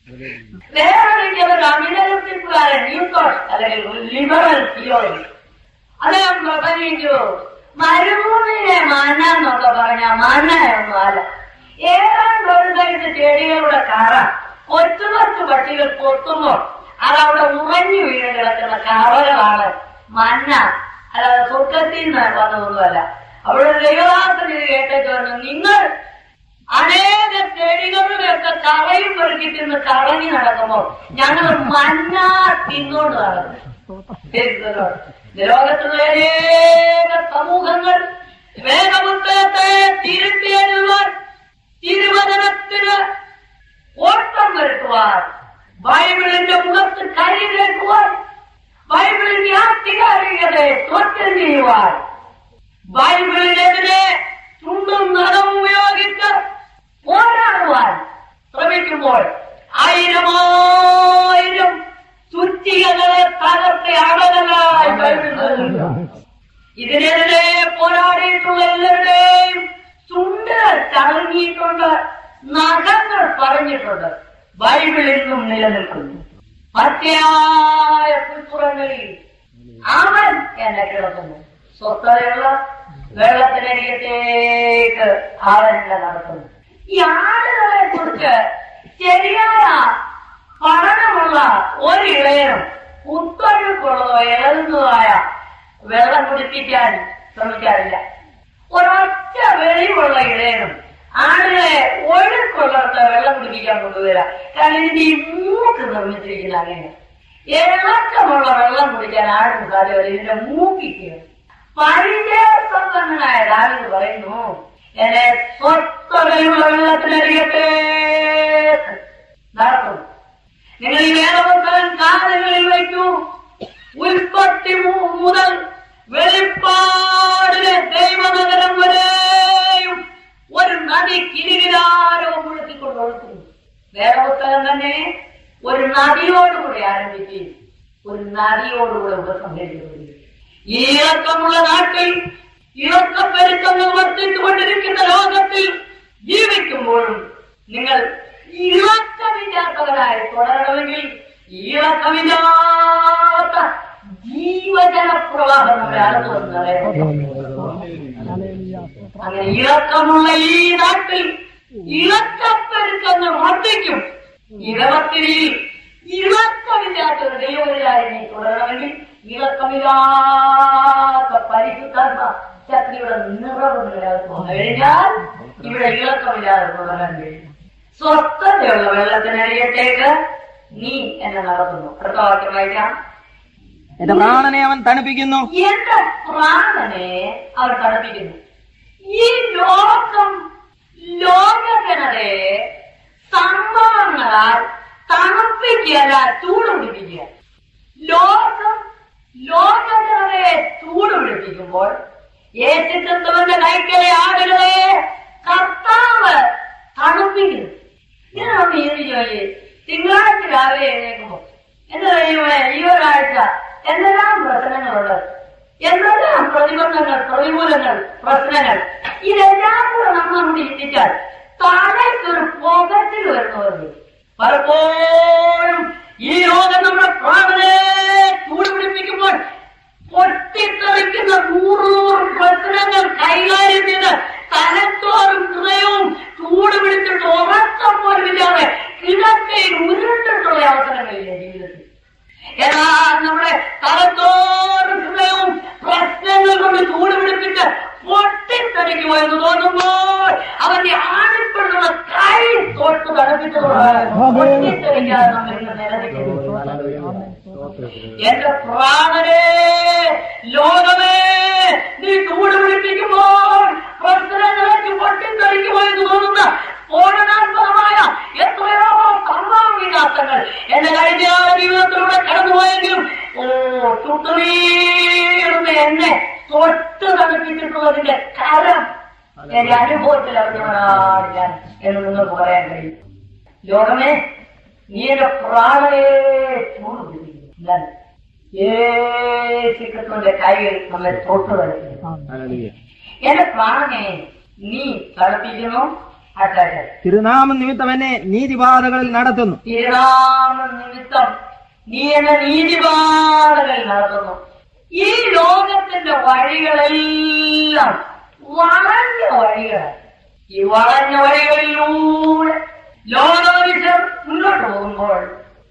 Speaker 1: വേറൊരിക്കൽ ഒരു അമിതത്തിക്കാരൻ ന്യൂത്തോസ് അല്ലെങ്കിൽ ലിബറൽ തിയോളജി അദ്ദേഹം പ്രസംഗിച്ചു മരുഭൂമിയിലെ മന എന്നൊക്കെ പറഞ്ഞ മന്നയൊന്നും അല്ല ഏതാണ്ട് ഒരു സൈഡ് ചെടികളുടെ കറ കൊച്ചു കൊച്ചു പക്ഷികൾ കൊത്തുമ്പോൾ അതവിടെ ഉറഞ്ഞു വീണ് കിടക്കുന്ന കറകളാണ് മന്ന അല്ലാതെ സ്വർഗത്തിൽ നിന്ന് വന്നതൊന്നുമല്ല അവിടെ ദൈവദാസൻ ഇത് കേട്ടേക്ക് പറഞ്ഞു നിങ്ങൾ അനേക ചെടികളുടെയൊക്കെ കറയും പെറുക്കി തിന്ന് കറങ്ങി നടക്കുമ്പോൾ ഞങ്ങൾ മന്ന തിന്നോണ്ട് നടക്കും ലോകത്തുള്ള അനേക സമൂഹങ്ങൾ വേദപുസ്തകത്തെ തിരുത്തി എഴുതുവാൻ തിരുവചനത്തിന് ഓട്ടം വരുത്തുവാൻ ബൈബിളിന്റെ മുഖത്ത് കരി കേൾക്കുവാൻ ബൈബിളിന്റെ ആധികാരികതയെ ചോദ്യം ചെയ്യുവാൻ ബൈബിളിനെതിരെ ചുണ്ടും നഖവും ഉപയോഗിച്ച് പോരാടുവാൻ ശ്രമിക്കുമ്പോൾ ആയിരമായിരം ചുറ്റികകളെ തകർത്ത് അടകളായി ബൈബിൾ നൽകുന്നു. ഇതിനെതിരെ പോരാടിയിട്ടുള്ള എല്ലാവരുടെയും ചുണ്ട് ചടങ്ങിയിട്ടുണ്ട് നഖങ്ങൾ പറഞ്ഞിട്ടുണ്ട് ബൈബിൾ ഇന്നും നിലനിൽക്കുന്നു പച്ചയായ പുൽപ്പുറങ്ങളിൽ അവൻ എന്നെ കിടക്കുന്നു സ്വസ്ഥതയുള്ള വെള്ളത്തിനരികത്തേക്ക് അവൻ എന്നെ നടത്തുന്നു ഈ ആടുകളെ കുറിച്ച് ശരിയായ പഠനമുള്ള ഒരിളയനും കുത്തൊഴുക്കുള്ളതോ ഇളകുന്നതായ വെള്ളം കുടിപ്പിക്കാൻ ശ്രമിക്കാറില്ല ഒരൊറ്റ വെളിവുള്ള ഇടയനും ആടുകളെ ഒഴുക്കുള്ളിടത്ത് വെള്ളം കുടിപ്പിക്കാൻ കൊണ്ടുവരാം കാരണം ഇതിന്റെ ഈ മൂക്ക് നിർമ്മിച്ചിരിക്കുന്ന അങ്ങനെ ഇളക്കമുള്ള വെള്ളം കുടിക്കാൻ ആടും കാര്യമല്ല ഇതിന്റെ മൂക്കിക്ക് പരിചയസമ്പന്നനായ ദാവിദ് പറയുന്നു എന്നെ സ്വസ്ഥതയുള്ള വെള്ളത്തിനരികത്തെ നടത്തും നിങ്ങൾ ഈ വേദപുസ്തകം കാലുകളിൽ വയ്ക്കൂ ഉൽപ്പത്തി മു- മുതൽ വെളിപ്പാടിലെ ദൈവനഗരം വരെയും ഒരു നദി കിരികിരാരവും മുഴുത്തിക്കൊണ്ട് ഒഴുക്കുന്നു വേദപുസ്തകം തന്നെ ഒരു നദിയോടുകൂടി ആരംഭിക്കുകയും ഒരു നദിയോടുകൂടെ ഉപസംഹരിക്കപ്പെടുകയും ഈ ഇളക്കമുള്ള നാട്ടിൽ ഇളക്കപ്പെരുക്കങ്ങൾ വർദ്ധിച്ചുകൊണ്ടിരിക്കുന്ന ലോകത്തിൽ ജീവിക്കുമ്പോഴും നിങ്ങൾ ഇളക്കമില്ലാത്തവരായി തുടരണമെങ്കിൽ ഇളക്കമില്ലാത്ത ജീവജല പ്രവാഹം നമ്മുടെ അടുത്ത് വന്ന് അങ്ങനെ ഇളക്കമുള്ള ഈ നാട്ടിൽ ഇളക്കപ്പെരുക്കങ്ങൾ വർദ്ധിക്കും ഇളവത്തിരിയിൽ ഇളക്കമില്ലാത്ത ഒരു ദൈവത്തിലായി നീ തുടരണമെങ്കിൽ ഇളക്കമില്ലാത്ത പരിശുദ്ധാത്മ ശക്തിയുടെ നിറവ് നിലനിൽക്കും വന്നു കഴിഞ്ഞാൽ ഇവിടെ ഇളക്കമില്ലാതെ തുടരാൻ കഴിയും സ്വസ്ഥതയുള്ള വെള്ളത്തിനരികത്തേക്ക് നീ എന്നെ നടത്തുന്നു പ്രത്യേകം വായിക്കാം
Speaker 2: എന്റെ പ്രാണനെ അവൻ തണുപ്പിക്കുന്നു
Speaker 1: എന്റെ പ്രാണനെ അവർ തണുപ്പിക്കുന്നു ഈ ലോകം ലോകജനതയെ സംഭവങ്ങളാൽ തണുപ്പിക്കുകയല്ല ചൂട് പിടിപ്പിക്കുക ലോകം ലോകജനതയെ ചൂട് പിടിപ്പിക്കുമ്പോൾ യേശുക്രിസ്തുവിന്റെ കൈക്കലെ ആടുകളെ കർത്താവ് തണുപ്പിക്കുന്നു ഇതിനാണ് ഈ ജോലി തിങ്കളാഴ്ച രാവിലെ എഴുന്നേക്കുമ്പോൾ എന്താ കഴിയുമേ ഈ ഒരാഴ്ച എന്തെല്ലാം പ്രശ്നങ്ങളുള്ളത് എന്തെല്ലാം പ്രതിബന്ധങ്ങൾ പ്രതികൂലങ്ങൾ പ്രശ്നങ്ങൾ ഇതെല്ലാം കൂടെ നമ്മൾ അങ്ങോട്ട് ചിന്തിച്ചാൽ താഴേക്കൊരു പോകത്തിൽ വരുന്നവരുണ്ട് പലപ്പോഴും ഈ ലോകം നമ്മുടെ പ്രാണനെ ചൂട് പിടിപ്പിക്കുമ്പോൾ പൊട്ടിത്തെറിക്കുന്ന നൂറ് നൂറ് പ്രശ്നങ്ങൾ കൈകാര്യം ചെയ്ത് തലത്തോറും ഹൃദയവും ചൂട് പിടിച്ചിട്ട് ഉറക്കം പോലുമില്ലാതെ കിടക്കയിൽ ഉരുണ്ടിട്ടുള്ള അവസരങ്ങളില്ലേ ജീവിതത്തിൽ എന്നാ നമ്മുടെ തലത്തോറും ഹൃദയവും പ്രശ്നങ്ങൾ കൊണ്ട് ചൂട് പിടിപ്പിച്ച് പൊട്ടിത്തെറിക്കുമോ എന്ന് തോന്നുമ്പോൾ അവന്റെ ആണിപ്പെട്ടുള്ള കൈ തൊട്ട് തണുപ്പിച്ചതോടെ പൊട്ടിത്തെറിക്കാതെ നമ്മൾ ഇന്ന് നിലനിൽക്കുന്നു എന്റെ പ്രാണനെ ലോകമേ നീ ചൂട് പിടിപ്പിക്കുമ്പോൾ പ്രശ്നങ്ങളേക്ക് പൊട്ടിത്തെറിക്കുമോ എന്ന് തോന്നുന്ന സ്ഫോടനാത്മകമായ എത്രയോ സംഭവവികാസങ്ങൾ എന്റെ കഴിഞ്ഞ ജീവിതത്തിലൂടെ കടന്നുപോയെങ്കിലും ഓ ചുട്ടുവീടുന്ന എന്നെ തൊട്ട് തണുപ്പിച്ചിട്ടുള്ളതിന്റെ കരം എന്റെ അനുഭവത്തിൽ അറിഞ്ഞവനാണ് ഞാൻ എന്ന് നിങ്ങൾക്ക് പറയാൻ കഴിയും ലോകമേ നീ എന്റെ പ്രാണനെ ചൂട് പിടിപ്പിക്കുന്നു ഞാൻ യേശുക്രിസ്തുവിന്റെ കൈകൾ നമ്മെ തൊട്ട് കളിക്കുന്നു എന്റെ പ്രാണനെ നീ തടുപ്പിക്കുന്നു അച്ഛാ
Speaker 2: തിരുനാമം നിമിത്തം എന്നെ നീതിപാതകളിൽ നടത്തുന്നു
Speaker 1: തിരുനാമ നിമിത്തം നീ എന്നെ നീതിപാതകൾ നടത്തുന്നു ഈ ലോകത്തിന്റെ വഴികളെല്ലാം വളഞ്ഞ വഴികളാണ് ഈ വളഞ്ഞ വഴികളിലൂടെ ലോകമനുഷ്യർ മുന്നോട്ട് പോകുമ്പോൾ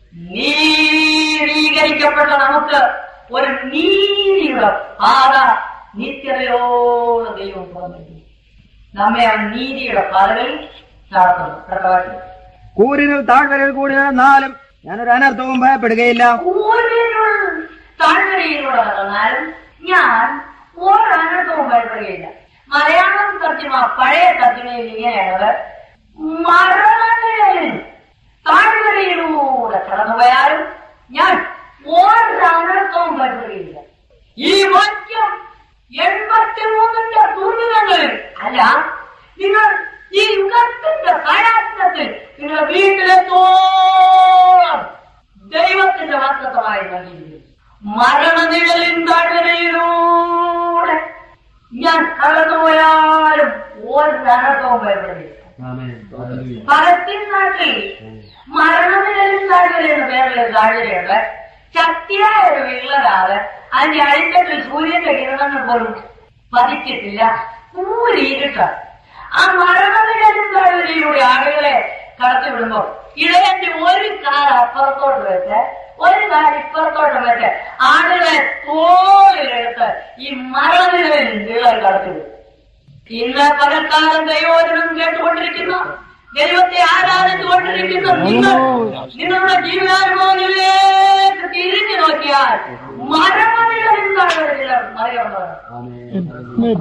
Speaker 1: നീതീകരിക്കപ്പെട്ട നമുക്ക് ഒരു നീതിയുടെ പാത നിത്യതയോടെ ദൈവം പറഞ്ഞു നമ്മെ ആ നീതിയുടെ പാതകളിൽ നടത്തുന്നു പ്രകാശം
Speaker 2: കൂരിനും താഴ്വരയിൽ കൂടി നടന്നാലും ഞാനൊരു അനർത്ഥവും ഭയപ്പെടുകയില്ല
Speaker 1: ഊരിനുൾ താഴ്വരയിലൂടെ നടന്നാലും ഞാൻ ഒരനർത്ഥവും ഭയപ്പെടുകയില്ല മലയാളം തർജ്ജമ പഴയ തർജ്ജമയിൽ ഇങ്ങനെയാണ് മരണങ്ങളിൽ താഴ്വരയിലൂടെ കടന്നുപോയാലും ഞാൻ ഒരനർത്ഥവും ഭയപ്പെടുകയില്ല ഈ വാക്യം എൺപത്തിമൂന്നിന്റെ ദുരിതങ്ങളിൽ അല്ല നിങ്ങൾ ഈ യുഗത്തിന്റെ കലാത്മത്തിൽ നിങ്ങൾ വീട്ടിലെത്തോളം ദൈവത്തിന്റെ വാക്തത്വമായി നൽകിയിരിക്കുന്നു മരണനിഴലിൻ താഴ്വരയിലൂടെ ഞാൻ കടന്നുപോയാലും ഒരനർത്ഥവും ഭയപ്പെടുകയില്ല പലസ്തീൻ നാട്ടിൽ മരണനിഴലിൻ താഴ്വര എന്ന പേരുള്ള ഒരു താഴ്വരയുണ്ട് ശക്തിയായ ഒരു വിള്ളലാറ് അതിന്റെ അടിത്തട്ടിൽ സൂര്യന്റെ കിരണങ്ങൾ പോലും പതിച്ചിട്ടില്ല പൂരിയിരുട്ടാണ് ആ മരണനിഴലിൻ താഴ്വരയിലൂടെ ആളുകളെ കടത്തിവിടുമ്പോൾ ഇടയന്റെ ഒരു കാൽ അപ്പുറത്തോട്ട് വെച്ച് ഒരു കാൽ ഇപ്പുറത്തോട്ട് വെച്ച് ആളുകളെ തോളിലെടുത്ത് ഈ മരണനിഴലിൽ നീളൽ കടത്തിവിടും ഇന്ന് പലക്കാലം ദൈവോചനം കേട്ടുകൊണ്ടിരിക്കുന്ന ദൈവത്തെ ആരാധിച്ചുകൊണ്ടിരിക്കുന്ന നിങ്ങൾ നിങ്ങളുടെ ജീവിതാനുഭവങ്ങളിലേക്ക് തിരിഞ്ഞു നോക്കിയാൽ മരണനിഴലിന്താണ് ചിലർ മറികടന്നവർ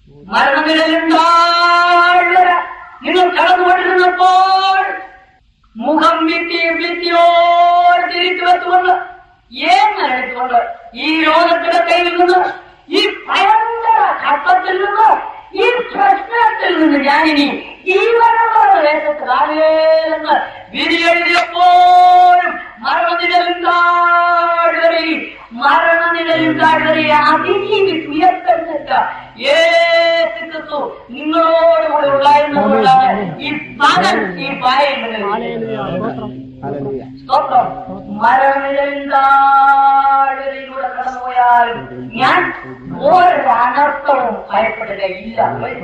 Speaker 1: മരണനിഴലിന്താഴ്വര നിങ്ങൾ കടന്നുകൊണ്ടിരുന്നപ്പോൾ മുഖം വിത്തി വിത്തിയോട് തിരിച്ചു വെച്ചുകൊണ്ട് ഏങ്ങനെടുത്തുകൊണ്ട് ഈ ലോകത്തിടക്കയിൽ നിന്ന് ഈ ഭയങ്കര ഘട്ടത്തിൽ നിന്ന് ഈ പ്രശ്നത്തിൽ നിന്ന് ഞാനിനി ജീവനുള്ള ദേശത്ത് കാണുകയെന്ന് വിധിയെഴുതിയപ്പോഴും മരണനിഴലിന്താഴ്വരയിൽ മരണനിഴലിന്താഴ്വരയെ അതിജീവിച്ച് ഉയർത്തെഴുന്നേറ്റ ഏത് ക്രിസ്തു നിങ്ങളോടുകൂടെ ഉണ്ടായിരുന്നതുകൊണ്ടാണ് ഈ പകൽ ഈ
Speaker 2: ഹല്ലേലൂയ.
Speaker 1: സ്തോത്രം മരണനിഴലിലൂടെ കടന്നുപോയാലും ഞാൻ ഒരു അനർത്ഥവും ഭയപ്പെടുകയില്ല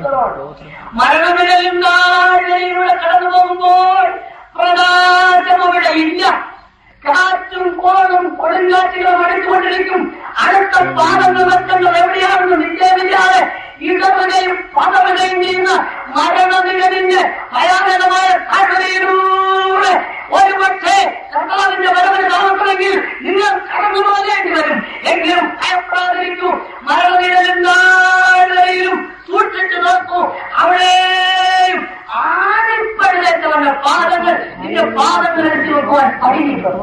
Speaker 1: മരണനിഴലിലൂടെ കടന്നു പോകുമ്പോൾ പ്രകാശം അവിടെ ഇല്ല കാറ്റും കോളും കൊടുങ്കാറ്റുകളും അടിച്ചുകൊണ്ടിരിക്കും അടുത്ത പാദങ്ങൾ വെക്കുന്നത് എവിടെയാണെന്ന് നിശ്ചയമില്ലാതെ ഇടവകയും പദവകയും ചെയ്യുന്ന മരണനിഴലിന്റെ ഭയാനകമായ താഴ്വരയിലൂടെ ഒരുപക്ഷെ കർത്താവിന്റെ വരവിന് താമസമെങ്കിൽ നിങ്ങൾ കടന്നു പോകേണ്ടി വരും എങ്കിലും ഭയപ്പെടാതിരിക്കൂ മരണനിഴലും താഴ്വരയിലും സൂക്ഷിച്ചു നോക്കൂ അവിടെയും ആണിപ്പഴുതേറ്റവന്റെ പാദങ്ങൾ നിന്റെ പാദങ്ങൾ എടുത്തു നോക്കുവാൻ പഠിക്കുന്നു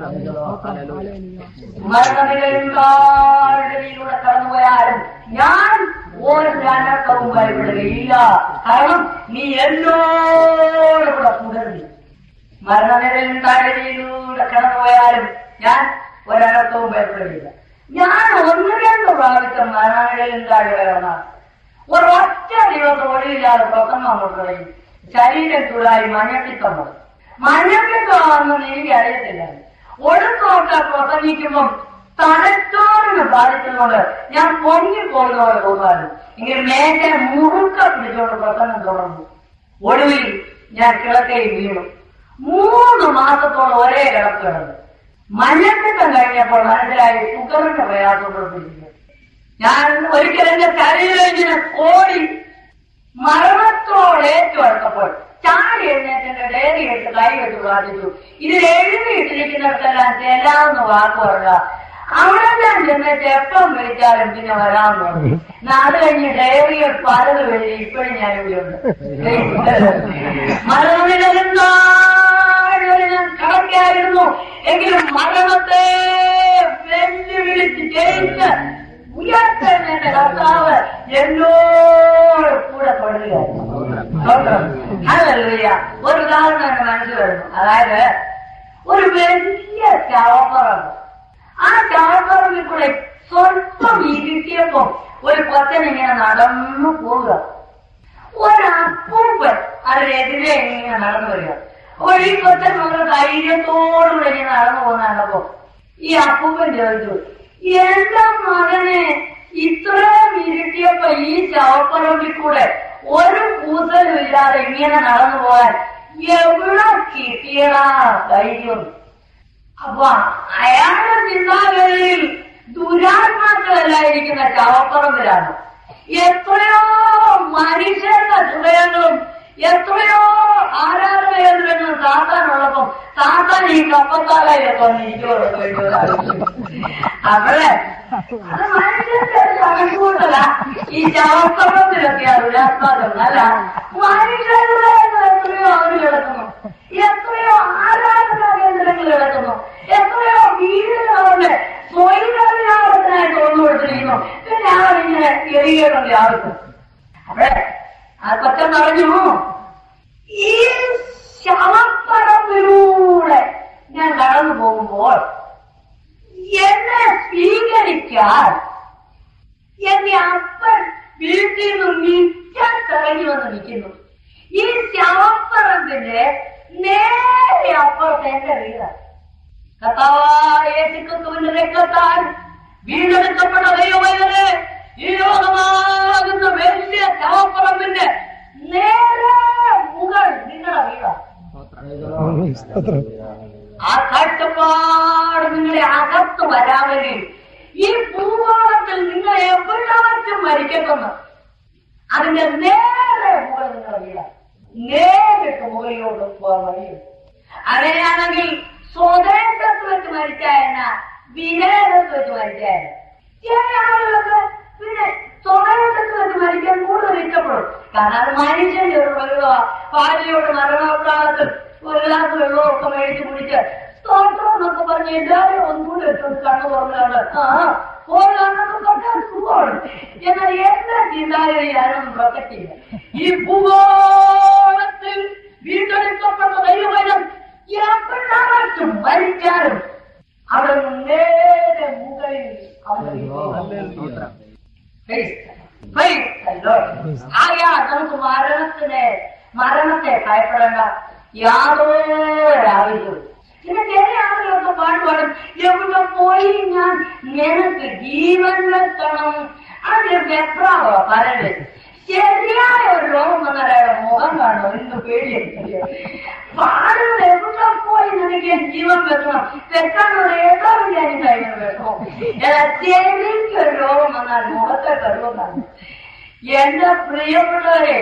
Speaker 1: മരണനിലയിലൂടെ കടന്നുപോയാലും ഞാൻ ഒരു അനർത്ഥവും ഭയപ്പെടുകയില്ല കാരണം നീ എന്നോട് കൂടെ തുടരുന്നു മരണനിലയിൽ താഴെയിലൂടെ കടന്നുപോയാലും ഞാൻ ഒരനർത്ഥവും ഭയപ്പെടുകയില്ല ഞാൻ ഒന്ന് രണ്ട് പ്രാവശ്യം മരണനിലയിൽ താഴെ കടന്നാണ് ഒരൊറ്റ ദിവസം ഒഴിയില്ലാതെ പ്രസംഗം അങ്ങോട്ട് തുടങ്ങി ശരീരം ചൂടായി മഞ്ഞപ്പിത്തം മഞ്ഞപ്പിത്തമാണെന്ന് എനിക്ക് അറിയത്തില്ല ഒടുക്കമൊക്കെ പ്രസംഗിക്കുമ്പം തലച്ചോറിന് ബാധിച്ചതുകൊണ്ട് ഞാൻ പൊങ്ങി പോകുന്ന പോലെ തോന്നുമായിരുന്നു ഇങ്ങനെ മേശ മുറുക്ക പിടിച്ചുകൊണ്ട് പ്രസംഗം തുടർന്നു ഒടുവിൽ ഞാൻ കിടക്കയിൽ വീണു മൂന്ന് മാസത്തോളം ഒരേ കിടപ്പ് കിടന്നു മഞ്ഞപ്പിത്തം കഴിഞ്ഞപ്പോൾ മനസ്സിലായി സുഖറിന്റെ പ്രയാസം പ്രവർത്തിക്കുന്നു ഞാൻ ഒരിക്കൽ എന്റെ ശരീരം ഇങ്ങനെ ഓടി മരണത്തോടെ ഏറ്റുവടുത്തപ്പോൾ ചാടി എഴുന്നേറ്റിന്റെ ഡയറി എടുത്ത് കൈ വെച്ച് പ്രാർത്ഥിച്ചു ഇതിൽ എഴുതിയിട്ടിരിക്കുന്നിടത്തെല്ലാം ചെല്ലാമെന്ന് വാക്ക് പറയുക അവിടെ ഞാൻ ചെന്നിട്ട് എപ്പം വിളിച്ചാലും പിന്നെ വരാമെന്ന് പറഞ്ഞു എന്നാ അത് കഴിഞ്ഞ് ഡയറിയിൽ പലത് എഴുതി ഇപ്പോഴും ഞാൻ ഇവിടെ ഉണ്ട് മരണമില്ലെന്നാഴ് ഞാൻ കടക്കായിരുന്നു എങ്കിലും മരണത്തെ വെല്ലുവിളിച്ച് ജയിച്ച് ഉയർത്തെഴുന്നേറ്റ കർത്താവ് എന്നോട് കൂടെ തൊഴുകയായിരുന്നു ഹല്ലേലൂയ. ഒരു ഉദാഹരണം എന്റെ മനസ്സിൽ വരുന്നു അതായത് ഒരു വലിയ ചവപ്പറമ്പ് ആ ചവപ്പറമ്പിൽ കൂടെ സ്വല്പം ഇരുട്ടിയപ്പോ ഒരു കൊച്ചൻ ഇങ്ങനെ നടന്നു പോവുക ഒരപ്പൂപ്പൻ അതിനെതിരെ ഇങ്ങനെ നടന്നു വരിക അപ്പോൾ ഈ കൊച്ചൻ നമ്മുടെ ധൈര്യത്തോടുകൂടെ ഇങ്ങനെ നടന്നു പോകുന്നതാണപ്പോ ഈ അപ്പൂപ്പൻ ചോദിച്ചു എന്റെ മകനെ ഇത്രയും ഇരുട്ടിയപ്പോ ഈ ചവപ്പറമ്പിൽ കൂടെ ഒരു കൂസലും ഇല്ലാതെ ഇങ്ങനെ നടന്നു പോകാൻ എവിടെ കിട്ടിയടാ ധൈര്യം അപ്പൊ അയാളുടെ ചിന്താഗതിയിൽ ദുരാത്മാക്കളല്ല ഇരിക്കുന്ന ചവപ്പറമ്പിലാണ് എത്രയോ മനുഷ്യരുടെ ഹൃദയങ്ങളും എത്രയോ ആരാധന കേന്ദ്രങ്ങളും താത്താനുള്ളപ്പം താത്താൻ ഈ കപ്പത്താലായിരൊക്കെ വന്ന് ഇരിക്കുള്ളൂ അവളെ അത് മനുഷ്യന്റെ ഒരു കണക്കുകൂട്ടല ഈ ചവപ്പറമ്പിലൊക്കെയാ ദുരാത്മാക്കൾ അല്ല മനുഷ്യരുടെ എത്രയോ അവര് കിടക്കുന്നു എത്രയോ ആരാധനാ കേന്ദ്രങ്ങൾ കിടക്കുന്നു എത്രയോ വീടുകളുണ്ട് സ്വൈരാധികാരത്തിനായി തോന്നു കൊടുത്തിരിക്കുന്നു പിന്നെ അവരിങ്ങനെ എറിയുന്നുണ്ട് ആർക്കും അതെ ആ കൊച്ചൻ പറഞ്ഞു ഈ ശവപ്പറമ്പിലൂടെ ഞാൻ കടന്നു പോകുമ്പോൾ എന്നെ സ്വീകരിക്കാൻ എന്റെ അപ്പൻ വീട്ടിൽ നിന്ന് മിച്ചം തിറങ്ങി വന്ന് നിൽക്കുന്നു ഈ ശവപ്പറമ്പിന്റെ നേരെ അപ്പുറത്ത് എന്റെ വീട് കഥാവായ യേശുക്രിസ്തുവിന്റെ രക്തത്താൽ വീണ്ടെടുക്കപ്പെട്ട ദൈവമൈവനെ ഈ ലോകമാകുന്ന വലിയ ശവപ്പറമ്പിന്റെ നേരെ മുകൾ നിങ്ങളുടെ വീടാണ് ആ കാഴ്ചപ്പാട് നിങ്ങളെ അകത്ത് വരാമെങ്കിൽ ഈ ഭൂഗോളത്തിൽ നിങ്ങൾ എവിടെ വച്ചും മരിക്കട്ടെന്ന് അതിന്റെ നേരെ മുകളിൽ നിങ്ങളുടെ വീടാണ് നേരിട്ട് മുകളിലോട്ട് പോകാൻ വഴിയുണ്ട് അങ്ങനെയാണെങ്കിൽ സ്വദേശത്ത് വെച്ച് മരിച്ചായന വിദേശത്ത് വെച്ച് മരിച്ചായന ചില ആളുകൾക്ക് പിന്നെ സ്വദേശത്ത് വെച്ച് മരിക്കാൻ കൂടുതൽ ഇഷ്ടപ്പെടും കാരണം അത് മനുഷ്യന്റെ ഒരു വെള്ളമാ ഭാര്യയോട് മരണകാലത്ത് ഒരു ഗ്ലാസ് വെള്ളവും ഒക്കെ മേടിച്ച് കുടിച്ച് സ്തോത്രം എന്നൊക്കെ പറഞ്ഞ് എല്ലാവരും ഒന്നുകൂടി എടുത്തോണ്ട് കണ്ണു തുറന്നാണ് ആ പോകാന്നൊക്കെ പറഞ്ഞാൽ സുഖമാണ് എന്നാൽ എന്റെ ചിന്താഗതി ഞാനൊന്നും പ്രസക്തിയില്ല ഈ ഭൂഗോളത്തിൽ വീണ്ടെടുക്കപ്പെട്ട ദൈവവചനം എപ്പോഴും മരിച്ചാലും അവിടെ നേരെ മുകളിൽ അവിടെ ആയാൽ നമുക്ക് മരണത്തിന് മരണത്തെ ഭയപ്പെടേണ്ട യാതൊരു ആവശ്യവും പിന്നെ ചില ആളുകളൊക്കെ പാട്ട് പാടും എവിടെ പോയി ഞാൻ നിനക്ക് ജീവൻ വെക്കണം അതിന് വെപ്രാവോ പറയുന്നത് ശരിയായ ഒരു രോഗം വന്നൊരാളുടെ മുഖം കാണും എന്ത് പേടിയായിരിക്കും പാടുകൾ എവിടെ പോയി നിനക്ക് ജീവൻ വെക്കണം വെക്കാനുള്ള ഏതോ ഞാൻ കഴിഞ്ഞു വെക്കണോ ശരിക്കും ഒരു രോഗം വന്നാൽ മുഖത്തെ കരുവം കാണും എന്റെ പ്രിയപ്പെട്ടവരെ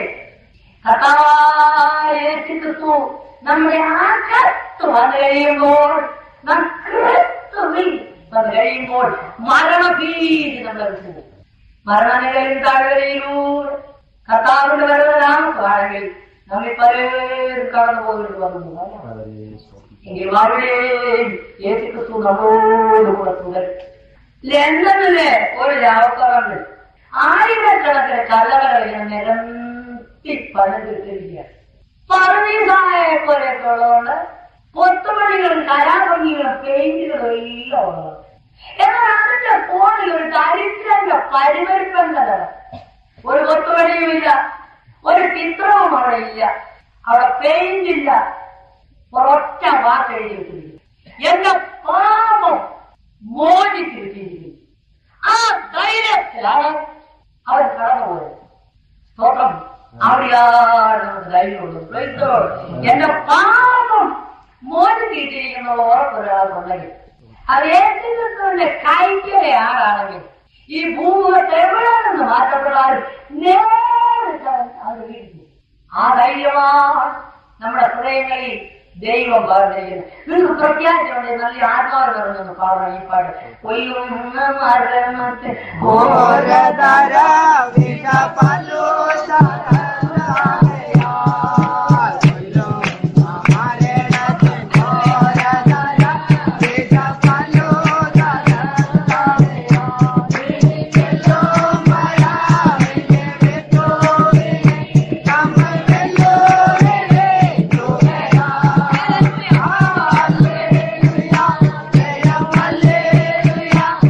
Speaker 1: കഥായേശു നമ്മുടെ ആകത്ത് വന്നു കഴിയുമ്പോൾ നാം ക്രിസ്തുവിൽ വന്നു കഴിയുമ്പോൾ മരണഭീതി നമ്മളെ വിട്ടു മരണനിലയിൽ താഴ്വരയിലൂടെ കർത്താവിന്റെ വരവരാമത്താണെങ്കിൽ നമ്മിൽ പലരും കടന്നു പോയിട്ട് വന്നു എങ്കിൽ മറുപടിയും യേശു ക്രിസ്തു നമ്മളോടുകൂടെ തുടരും ലണ്ടനിലെ ഒരു രാവക്കറണ്ട് ആയിരക്കണക്കിന് കല്ലറകളിൽ നിരത്തി പണിതിട്ടിരിക്കുക പറവീസായ പോലെയൊക്കെ ഉള്ളതുകൊണ്ട് കൊത്തുപണികളും കലാഭംഗികളും പെയിന്റുകളും എല്ലാം ഉള്ളത് എന്നാൽ അതിന്റെ ഫോണിൽ ഒരു ദരിദ്രന്റെ പരിമരിപ്പല്ല ഒരു കൊത്തുപണിയുമില്ല ഒരു ചിത്രവും അവിടെ ഇല്ല അവിടെ പെയിന്റ് ഇല്ല ഒരൊറ്റ വാക്ക് എഴുതി വെച്ചിരിക്കുന്നു എന്റെ പാപം മോചിച്ച് കിട്ടിയിരിക്കുന്നു ആ ധൈര്യത്തിലാണ് അവൻ കടന്നുപോയത് സ്തോത്രം അവിടെയാണ് നമുക്ക് ധൈര്യമുള്ളത് Praise the Lord. എന്റെ പാപം മോചിച്ചിട്ടിരിക്കുന്ന ഉറപ്പൊരാളുണ്ടെങ്കിൽ അത് യേശുക്രിസ്തുവിന്റെ കൈക്കലെ ആളാണെങ്കിൽ ഈ ഭൂമുഖത്ത് എവിടെ നിന്ന് മാറ്റപ്പെടാനും നേരിട്ട് അവൻ അത് വീഴ്ത്തി ആ ധൈര്യമാണ് നമ്മുടെ ഹൃദയങ്ങളിൽ ദൈവം പറഞ്ഞിരിക്കുന്നത് നിങ്ങൾക്ക് പ്രത്യാശയുണ്ട് നല്ല ആത്മാവ് പറഞ്ഞു പാടണം ഈ പാട് കൊയ്യും മരണത്തെ
Speaker 2: ഓരതര വിഷ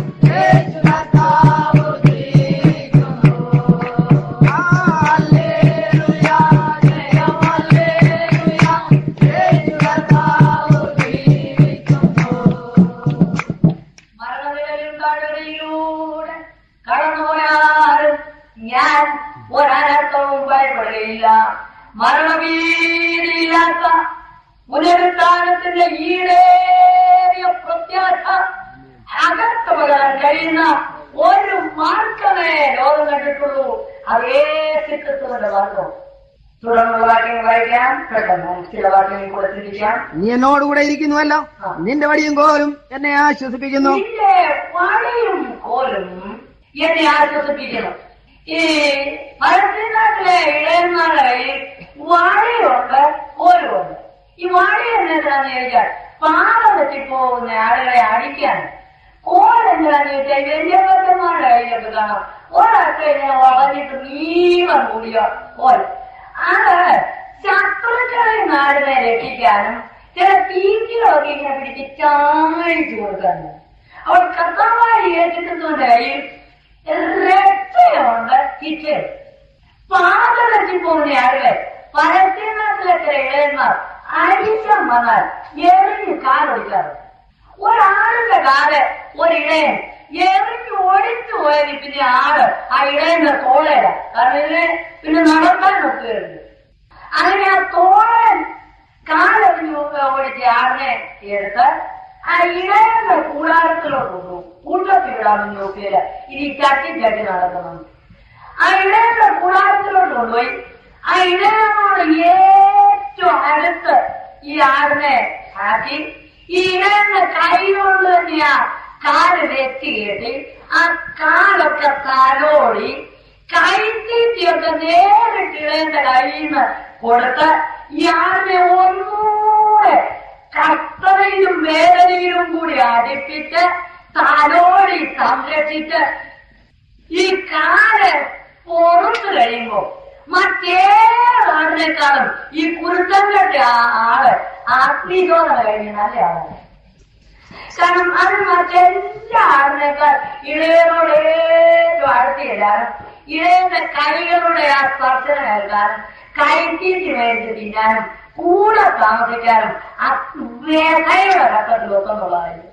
Speaker 2: Hallelujah.
Speaker 1: മരണഭീതിയില്ലാത്ത പുനരുദ്ധാനത്തിന്റെ ഈടേറിയ പ്രത്യാശ അകത്ത് പകരാൻ കഴിയുന്ന ഒരു മാർക്കമേ ലോകം കണ്ടിട്ടുള്ളൂ അതേ ക്രിസ്തുവിന്റെ മാർഗം തുടർന്നുള്ള വാക്യങ്ങൾ വായിക്കാം പെട്ടെന്ന് ചില വാക്യങ്ങൾ കൂടെ ചിന്തിക്കാം
Speaker 2: നീ എന്നോടുകൂടെ ഇരിക്കുന്നുവല്ലോ നിന്റെ വടിയും കോലും എന്നെ ആശ്വസിപ്പിക്കുന്നു
Speaker 1: നിന്റെ വടിയും കോലും എന്നെ ആശ്വസിപ്പിക്കണം ഈ പരസ്യനാട്ടിലെ ഇളയന്മാരുടെ കയ്യിൽ വടിയുണ്ട് കോലുമുണ്ട് ഈ വടി എന്താന്ന് ചോദിച്ചാൽ പാറ വെട്ടിപ്പോകുന്ന ആളുകളെ അടിക്കാൻ കോൽ എന്താന്ന് ചോദിച്ചാൽ വലിയ ഭക്തന്മാരുടെ കയ്യിലൊക്കെ കാണാം ഒരാൾക്ക് ഇങ്ങനെ വളഞ്ഞിട്ട് നീളം കൂടിയ കോൽ അത് ശത്രുക്കളെ നാടിനെ രക്ഷിക്കാനും ചില തീറ്റികളൊക്കെ ഇങ്ങനെ പിടിച്ച് ചായച്ചു കൊടുക്കാനും അവൾ കർത്താവായി ഏറ്റെടുത്തുകൊണ്ട് കയ്യിൽ രക്ഷയുണ്ട് ശിക്ഷയും പാതലച്ചി പോകുന്ന ആളുകളെ പരസ്യനാട്ടിലൊക്കെ ഇളയന്മാർ അരിശം വന്നാൽ എറിഞ്ഞ് കാലൊടിക്കാറ് ഒരാളുടെ കാല് ഒരിടയൻ എറിഞ്ഞ് ഒടിച്ചു പോയത് പിന്നെ ആള് ആ ഇടയന്റെ തോളേല കാരണം ഇതിന് പിന്നെ നടക്കാൻ ഒത്തുവരുന്നത് അങ്ങനെ ആ തോളൻ കാലൊടിഞ്ഞു ഓടിച്ച ആളിനെ എടുത്ത് ആ ഇടയന്റെ കൂടാരത്തിലോട്ട് കൊണ്ടു കൂട്ടത്തിൽ വിടാമെന്ന് നോക്കിയില്ല ഇനി ചട്ടി ചട്ടി നടക്കണം ആ ഇടയന്റെ കൂടാരത്തിലോട്ട് കൊണ്ടുപോയി ആ ഇടയനോട് ഏറ്റവും അടുത്ത് ഈ ആടിനെ ആക്കി ഈ ഇടയന്റെ കൈ കൊണ്ട് തന്നെയാ കാല് വെച്ച് കയറ്റി ആ കാലൊക്കെ തലോടി കൈത്തീറ്റിയൊക്കെ നേരിട്ട് ഇടയന്റെ കയ്യിൽ നിന്ന് കൊടുത്ത് ഈ ആടിനെ ഒന്നുകൂടെ കഷ്ടതയിലും വേദനയിലും കൂടി അടുപ്പിച്ച് തലോടി സംരക്ഷിച്ച് ഈ കാല് പുറത്തു കഴിയുമ്പോ മറ്റേതാടിനേക്കാളും ഈ കുരുത്തങ്കട്ട ആള് ആത്മീയോധന കഴിഞ്ഞ നല്ല ആളാണ് കാരണം അത് മറ്റെല്ലാ ആടിനേക്കാൾ ഇളയനോട് ഏറ്റവും അടുത്തില്ലാനും ഇളയന്റെ കൈകളുടെ ആ സ്പർശനം കേൾക്കാനും കൈത്തീറ്റി മേടിച്ച് തിന്നാനും കൂടെ താമസിക്കാനും ആ വ്യഥയുടെ കട്ടത്തിൽ ഒക്കെന്നുള്ളതായിരുന്നു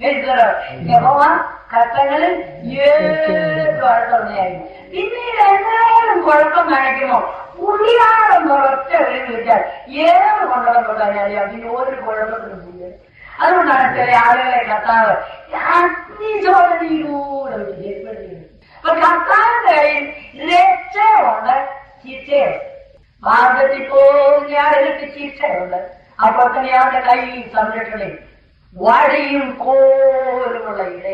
Speaker 1: യഹോവ കട്ടങ്ങളിൽ ഏറ്റവും അടുത്തുള്ളതായിരുന്നു പിന്നീട് എന്തായാലും കുഴപ്പം കാണിക്കുമോ പുള്ളിയാളം ഒറ്റ ഒരു വിളിച്ചാൽ ഏത് കൊണ്ടകം കൊണ്ടാലും അതിന് ഒരു കുഴപ്പത്തിനും പോയി അതുകൊണ്ടാണ് ചില ആളുകളെ കർത്താവ് അഗ്നിചോദനയിലൂടെ ഏർപ്പെടുത്തിയത് അപ്പൊ കർത്താവിന്റെ കയ്യിൽ രക്ഷയുണ്ട് ശിക്ഷയുണ്ട് മാർഗത്തിൽ പോകുന്ന ആളുകൾക്ക് ശിക്ഷയുണ്ട് അപ്പോൾ തന്നെ അവന്റെ കയ്യിൽ സംരക്ഷണയും വടിയും കോലുമുള്ള ഇടേ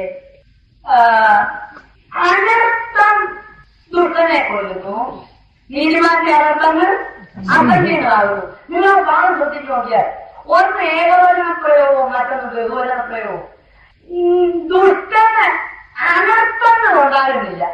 Speaker 1: അനർത്ഥം ദുഷ്ടനെ കൊല്ലുന്നു നീതിമാന്റെ അനർത്ഥങ്ങൾ അസംഖ്യങ്ങളാകുന്നു നിങ്ങൾ ഭാഗം ശ്രദ്ധിച്ചു നോക്കിയാൽ ഒന്ന് ഏകവചന പ്രയോഗവും മറ്റൊന്ന് ബഹുവചന പ്രയോഗവും ഉം, ദുഷ്ടന് അനർത്ഥങ്ങൾ ഉണ്ടാകുന്നില്ല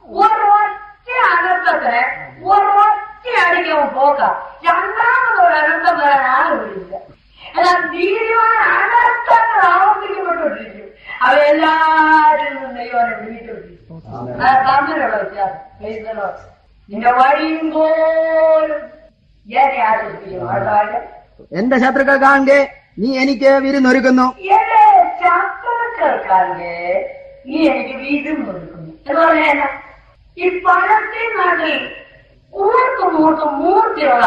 Speaker 1: ഒരൊറ്റ അനർത്ഥത്തിന് ഒരൊറ്റ അടിക്കവും പോക്കാം രണ്ടാമത് ഒരു അനർത്ഥം വരാൻ ആളുമില്ല എന്നാൽ നീതിമാൻ അനർത്ഥങ്ങൾ ആവർത്തിക്കപ്പെട്ടുകൊണ്ടിരിക്കും അവയെല്ലാവരിൽ നിന്നും ദൈവനെ വിളിച്ചുകൊണ്ടിരിക്കും തമ്മിലുള്ള വ്യത്യാസം Praise the Lord. നിന്റെ വഴിയും പോലും എന്നെ ആശ്വസിപ്പിക്കുന്നു അടുത്ത വാക്യം
Speaker 2: എന്റെ ശത്രുക്കൾ കാണുകെ നീ എനിക്ക് വിരുന്നൊരുക്കുന്നു
Speaker 1: എന്റെ ശത്രുക്കൾക്കാകെ നീ എനിക്ക് വീണ്ടും കൊടുക്കുന്നു എന്ന് പറഞ്ഞാൽ ഈ പലസ്തീൻ നാട്ടിൽ ഊർക്കും മൂർക്കും മൂർത്തിയുള്ള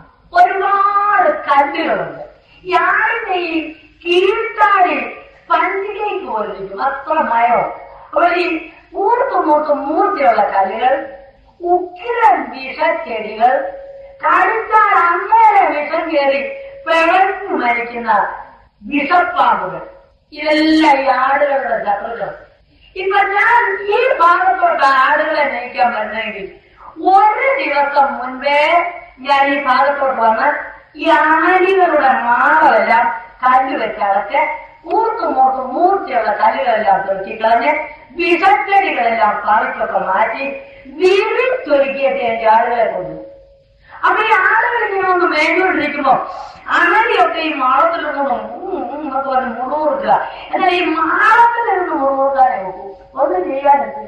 Speaker 1: ഒരുപാട് കല്ലുകളുണ്ട് ഈ ആടിന്റെ ഈ കീഴ്ത്താടിൽ പഞ്ചികയ്ക്ക് പോലിരിക്കും അത്ര മയോ അപ്പോൾ ഈ ഊർക്കും മൂർക്കും മൂർത്തിയുള്ള കല്ലുകൾ ഉക്കിരൻ വിഷച്ചെടികൾ കടുത്താൽ അങ്ങനെ വിഷം കയറി പിളഞ്ഞു മരിക്കുന്ന വിഷപ്പാമ്പുകൾ ഇതെല്ലാം ഈ ആടുകളുടെ ശത്രുക്കൾ ഇപ്പൊ ഞാൻ ഈ ഭാഗത്തോട്ട് ആടുകളെ നയിക്കാൻ വരുന്നെങ്കിൽ ഒരു ദിവസം മുൻപേ ഞാൻ ഈ ഭാഗത്തോട്ട് വന്ന് ഈ ആടികളുടെ മാളമെല്ലാം കല്ല് വെച്ചടച്ച് കൂർത്തും മൂർത്തും മൂർച്ചയുള്ള കല്ലുകളെല്ലാം തൊളിച്ചിക്കളഞ്ഞ് വിഷച്ചെടികളെല്ലാം പറിച്ചൊക്കെ മാറ്റി വിരിച്ചൊരുക്കിയിട്ട് എന്റെ ആടുകളെ കൊണ്ടു അപ്പൊ ഈ ആളുകൾ ഇങ്ങനെ ഒന്ന് മേഞ്ഞുകൊണ്ടിരിക്കുമ്പോ അണലിയൊക്കെ ഈ മാളത്തിലൊന്നും എന്നൊക്കെ പറഞ്ഞ് മുറുകുക എന്നാൽ ഈ മാളത്തിൽ നിന്ന് മുറുകാനേ നോക്കൂ ഒന്നും ചെയ്യാനില്ല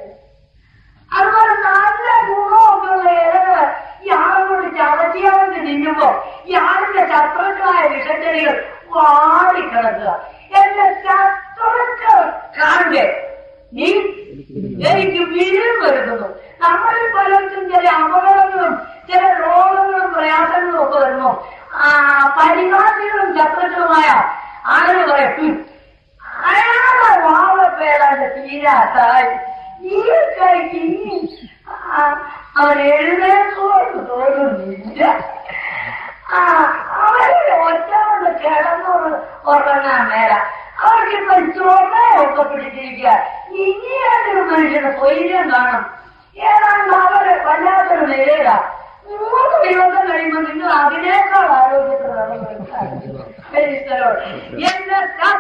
Speaker 1: അതുപോലെ നല്ല ഗുണമൊക്കെ ഉള്ള ഇലകള് ഈ ആളുകൊണ്ട് ചവച്ചിയാവച്ച് തിന്നുമ്പോ ഈ ആളിന്റെ ശത്രുക്കളായ വിഷച്ചെടികൾ വാടിക്കിടക്കുക എന്റെ ശത്രുക്കൾ കാണേ നീ എനിക്ക് വിരുന്ന് വരുന്നു നമ്മളിൽ പലർക്കും ചില അപകടങ്ങളും ചില രോഗങ്ങളും പ്രയാസങ്ങളും ഒക്കെ വരുമ്പോ ആ പരിഹാസികളും ശത്രുക്കളുമായ ആളുകൾ പറയും "ഉം, അയാളെ വാഴപ്പേടാന്റെ തീരാത്തായി ഈ കൈക്ക് ഇനി ആ, അവൻ എഴുന്നേൽക്കോട്ട് തോന്നുന്നില്ല ആ അവരെ ഒറ്റ കിടന്നു ഉറങ്ങാൻ മേല അവർക്കിപ്പോ ചുമയൊക്കെ പിടിച്ചിരിക്കുക ഇനി ഏതൊരു മനുഷ്യന് സ്വൈര്യം കാണും ഏതാണ്ട് അവര് വല്ലാത്തൊരു നിലയിലാ മൂന്ന് ദിവസം കഴിയുമ്പോൾ നിങ്ങൾ അതിനേക്കാൾ ആരോഗ്യത്തിൽ എന്റെ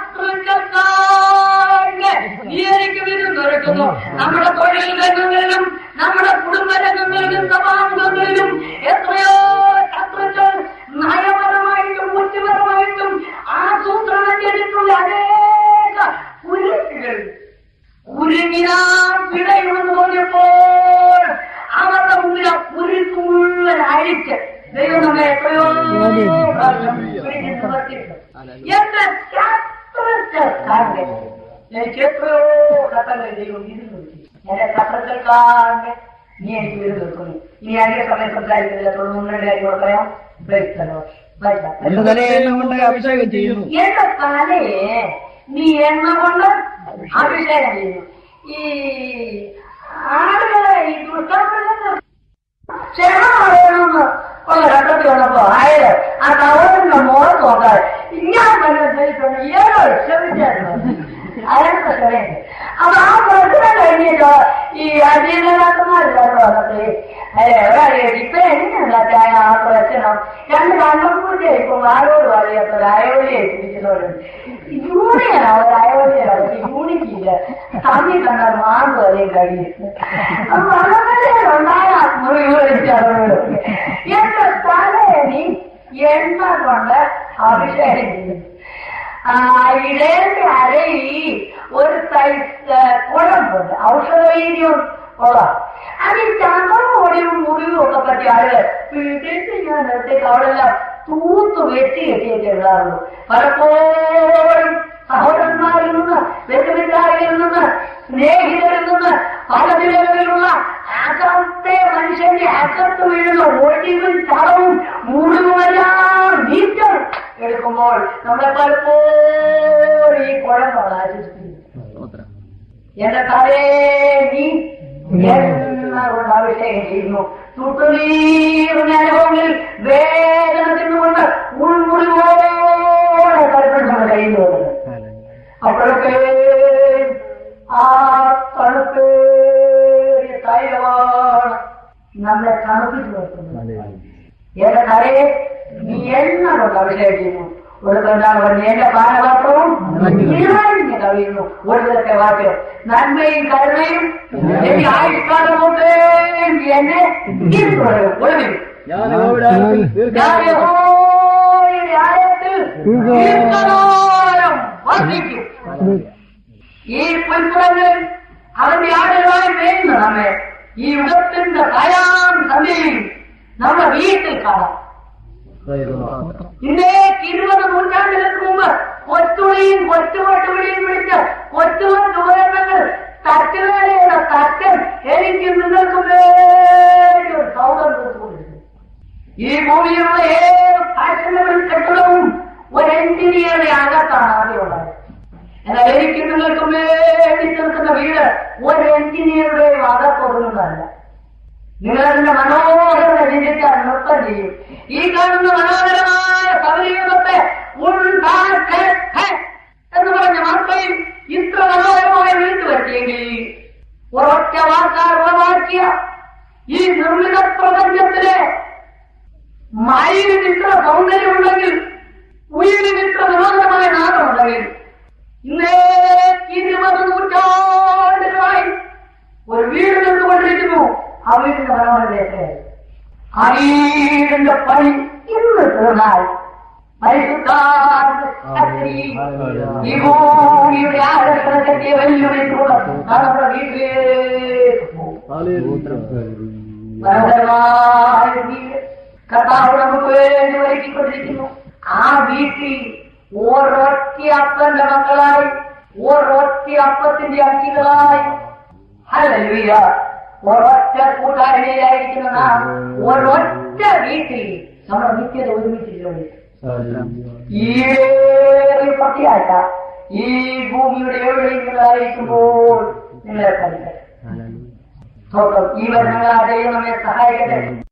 Speaker 1: ശത്രുക്കൾക്കാണ് നീ എനിക്ക് വിരുന്ന് ഒരുക്കുന്നു നമ്മുടെ തൊഴിൽ രംഗങ്ങളിലും നമ്മുടെ കുടുംബ രംഗങ്ങളിലും സഭാംഗങ്ങളിലും എത്രയോ ശത്രുക്കൾ നയപരമായിട്ടും ബുദ്ധിപരമായിട്ടും ആസൂത്രണം ചെയ്തിട്ടുള്ള അനേക കുരുക്കുകൾ കുരുങ്ങിനാൻ പിടയുമെന്ന് തോന്നിയപ്പോൾ അവരുടെ മുമ്പിൽ ആ കുരുക്ക് മുഴുവൻ അഴിച്ച് ദൈവം നമ്മെ എത്രയോ പ്രാവശ്യം പിടിച്ച് നിവർത്തിയിട്ടുണ്ട്. എന്റെ ശത്രുക്കൾക്കാകെ എനിക്ക് എത്രയോ ഘട്ടങ്ങൾ ദൈവം ഇരുന്നു എന്റെ ശത്രുക്കൾക്കാകെ നീ എനിക്ക് വീട് നിൽക്കുന്നു ഇനി അധിക സമയം സംസാരിക്കുന്നില്ല തൊണ്ണൂറിന്റെ കാര്യം കൂടെ പറയാം Praise the Lord. Bye bye.
Speaker 2: എന്റെ തലയെ എണ്ണ കൊണ്ട് അഭിഷേകം ചെയ്യുന്നു
Speaker 1: എന്റെ തലയെ നീ എണ്ണ കൊണ്ട് അഭിഷേകം ചെയ്യുന്നു ഈ ആളുകളെ ഈ ദുഷ്ടമൃഗങ്ങൾ ക്ഷമ പറയണമെന്ന് ഉള്ള ഘട്ടത്തിൽ വന്നപ്പോ ആയത് ആ സഹോദരന്റെ മോളെ നോക്കാതെ ഞാൻ തന്നെ ധരിക്കുന്നു ഏതോ ക്ഷമിച്ചായിരുന്നു അയാൾക്ക് ക്ഷമയുണ്ട് അപ്പൊ ആ പ്രശ്നം കഴിഞ്ഞിട്ടോ ഈ അധീനരാക്കന്മാരില്ലാത്ത വന്നപ്പോ അല്ലെ ഒരാളെ ഇപ്പൊ എങ്ങനെയല്ല ചായ ആ പ്രശ്നം രണ്ട് കണ്ണൂറ്റി ഇപ്പൊ ആരോട് അറിയാത്ത അയോധ്യ ഏൽപ്പിക്കുന്നവരുണ്ട് യൂണിയൻ അവർ അയോധ്യയിലാണ് യൂണിറ്റില്ല സമയം കണ്ടാൽ മാർഗ് വരെയും കഴിയും അപ്പൊ അങ്ങനെ ഉണ്ടായ മുറിവുകളിച്ചവരോട് എന്റെ തലേനി എണ്ണ കൊണ്ട് അഭിഷേകം ചെയ്യും ആ ഇടേന്റെ അരയിൽ ഒരു സൈസ് കുഴമ്പുണ്ട് ഔഷധവൈദ്യം ഉള്ള അത് ഈ ചന്ദ്രൻ ഓടിയും മുറിവും ഒക്കെ പറ്റി ആളുകൾ പിടിച്ച് ഞാൻ നിർത്തിയിട്ട് അവിടെല്ലാം തൂത്ത് വെട്ടി കെട്ടിയൊക്കെ ഉള്ളാറുള്ളൂ പലപ്പോഴും സഹോദരന്മാരിൽ നിന്ന് ബന്ധുമിത്രാരിൽ നിന്ന് സ്നേഹിതരിൽ നിന്ന് പല നിലകളിലുള്ള അകത്തെ മനുഷ്യന്റെ അകത്ത് വീഴുന്ന ഒഴിവും ചടവും മുഴുവെല്ലാം നീക്കം എടുക്കുമ്പോൾ നമ്മളെ പലപ്പോഴും ഈ കുഴമ്പമാണ് ആശിപ്പിക്കുന്നത് എന്റെ തലേ നീ എണ്ണ കൊണ്ട് അഭിഷേകം ചെയ്യുന്നു തുട്ടുനീറുന്ന അനുഭവങ്ങളിൽ വേദന തിന്നുകൊണ്ട് ഉൾമുറിവോടെ പരിപ്രശ്നം കഴിയുന്നു അപ്പോഴൊക്കെ ആ തണുപ്പേറിയ തൈലമാണ് നമ്മളെ തണുപ്പിച്ചു നിർത്തുന്നത് എന്റെ കരയെ നീ എണ്ണ കൊണ്ട് അഭിഷേകം ചെയ്യുന്നു ഒടുക്കലാണ് പറഞ്ഞ എന്റെ പാനപാത്രവും നിറഞ്ഞു കവിയുന്നു ഒടുക്കത്തെ വാക്യം നന്മയും കരുണയും എനിക്ക് ആയുഷ്കാലം കൊണ്ട് എന്നെ തീർത്തുകൊള്ളും ഒടുവിൽ
Speaker 2: ഞാൻ യഹോവയുടെ ആലയത്തിൽ
Speaker 1: ഞാൻ
Speaker 2: ദീർഘകാലം
Speaker 1: യഹോവയുടെ ആലയത്തിൽ ദീർഘകാലം വസിക്കും ഈ പുൽപ്പുറങ്ങളിൽ അവന്റെ ആടുകളായി മേയുന്ന നമ്മെ ഈ യുഗത്തിന്റെ കയാൻ സന്ധ്യയിൽ നമ്മുടെ വീട്ടിൽ കാണാം ഇന്നേ ഇരുപത് നൂറ്റാണ്ടുകൾക്ക് മുമ്പ് കൊച്ചുളിയും കൊച്ചുകൊട്ടുവിളിയും വിളിച്ച് കൊച്ചുകൊട്ട് ഉപകരണങ്ങൾ തട്ടുവേലയുടെ തട്ടൻ എനിക്ക് നിങ്ങൾക്ക് വേണ്ടി ഒരു സൗഹൃദം കൊടുത്തുകൊണ്ടിരുന്നു ഈ ഭൂമിയിലുള്ള ഏത് ഫാഷനബിൾ കെട്ടിടവും ഒരു എഞ്ചിനീയറുടെ അകത്താണ് ആദ്യമുള്ളത് എന്നാൽ എനിക്ക് നിങ്ങൾക്ക് വേണ്ടി തീർക്കുന്ന വീട് ഒരു എഞ്ചിനീയറുടെയും അകത്തൊതുങ്ങുന്നതല്ല നിങ്ങളതിന്റെ മനോഹരത ചിന്തിച്ചാൽ നൃത്തം ചെയ്യും ഈ കാണുന്ന മനോഹരമായ സൗരയൂപത്തെ ഉണ്ടാക്കട്ടെ എന്ന് പറഞ്ഞ വാർത്തയും ഇത്ര മനോഹരമായി വിളിച്ചു വരുത്തിയെങ്കിൽ ഒരൊറ്റ വാർത്ത ഉളവാക്കിയ ഈ നിർമ്മിത പ്രപഞ്ചത്തിലെ മയിലിന് ഇത്ര സൗന്ദര്യമുണ്ടെങ്കിൽ ഉയിരിന് ഇത്ര മനോഹരമായ നാദമുണ്ടെങ്കിൽ ഇന്നേ ഇരുപത് നൂറ്റാണ്ടുകളായി ഒരു വീട് നിന്നുകൊണ്ടിരിക്കുന്നു ആ വീടിന്റെ മനോഹരതയൊക്കെ ആ വീടിന്റെ പണി ഇന്ന് തീർന്നാൽ പരിശുദ്ധാത്മ ശക്തി ഈ ഭൂമിയുടെ ആകർഷണശക്തിയെ വെല്ലുവിളിച്ചുകൊണ്ട് നാം നമ്മുടെ വീട്ടിലേക്ക് പോകും മനോഹരമായ വീട് കർത്താവ് നമുക്ക് വേണ്ടി ഒരുക്കിക്കൊണ്ടിരിക്കുന്നു ആ വീട്ടിൽ ഒരൊറ്റ അപ്പന്റെ മക്കളായി ഒരൊറ്റ അപ്പത്തിന്റെ അക്കികളായി ഹല്ലേലൂയ ഒരൊറ്റ കൂട്ടായ്മയിലായിരിക്കുന്ന നാം ഒരൊറ്റ ഒറ്റ വീട്ടിൽ നമ്മുടെ നിത്യത ഒരുമിച്ചിട്ടുണ്ട് ഈ പത്തിയാഴ്ച ഈ ഭൂമിയുടെ എവിടെയും നിങ്ങളായിരിക്കുമ്പോൾ നിങ്ങളെ കളിക്കട്ടെ സ്തോത്രം. ഈ വചനങ്ങൾ ആ ദൈവം നമ്മെ സഹായിക്കട്ടെ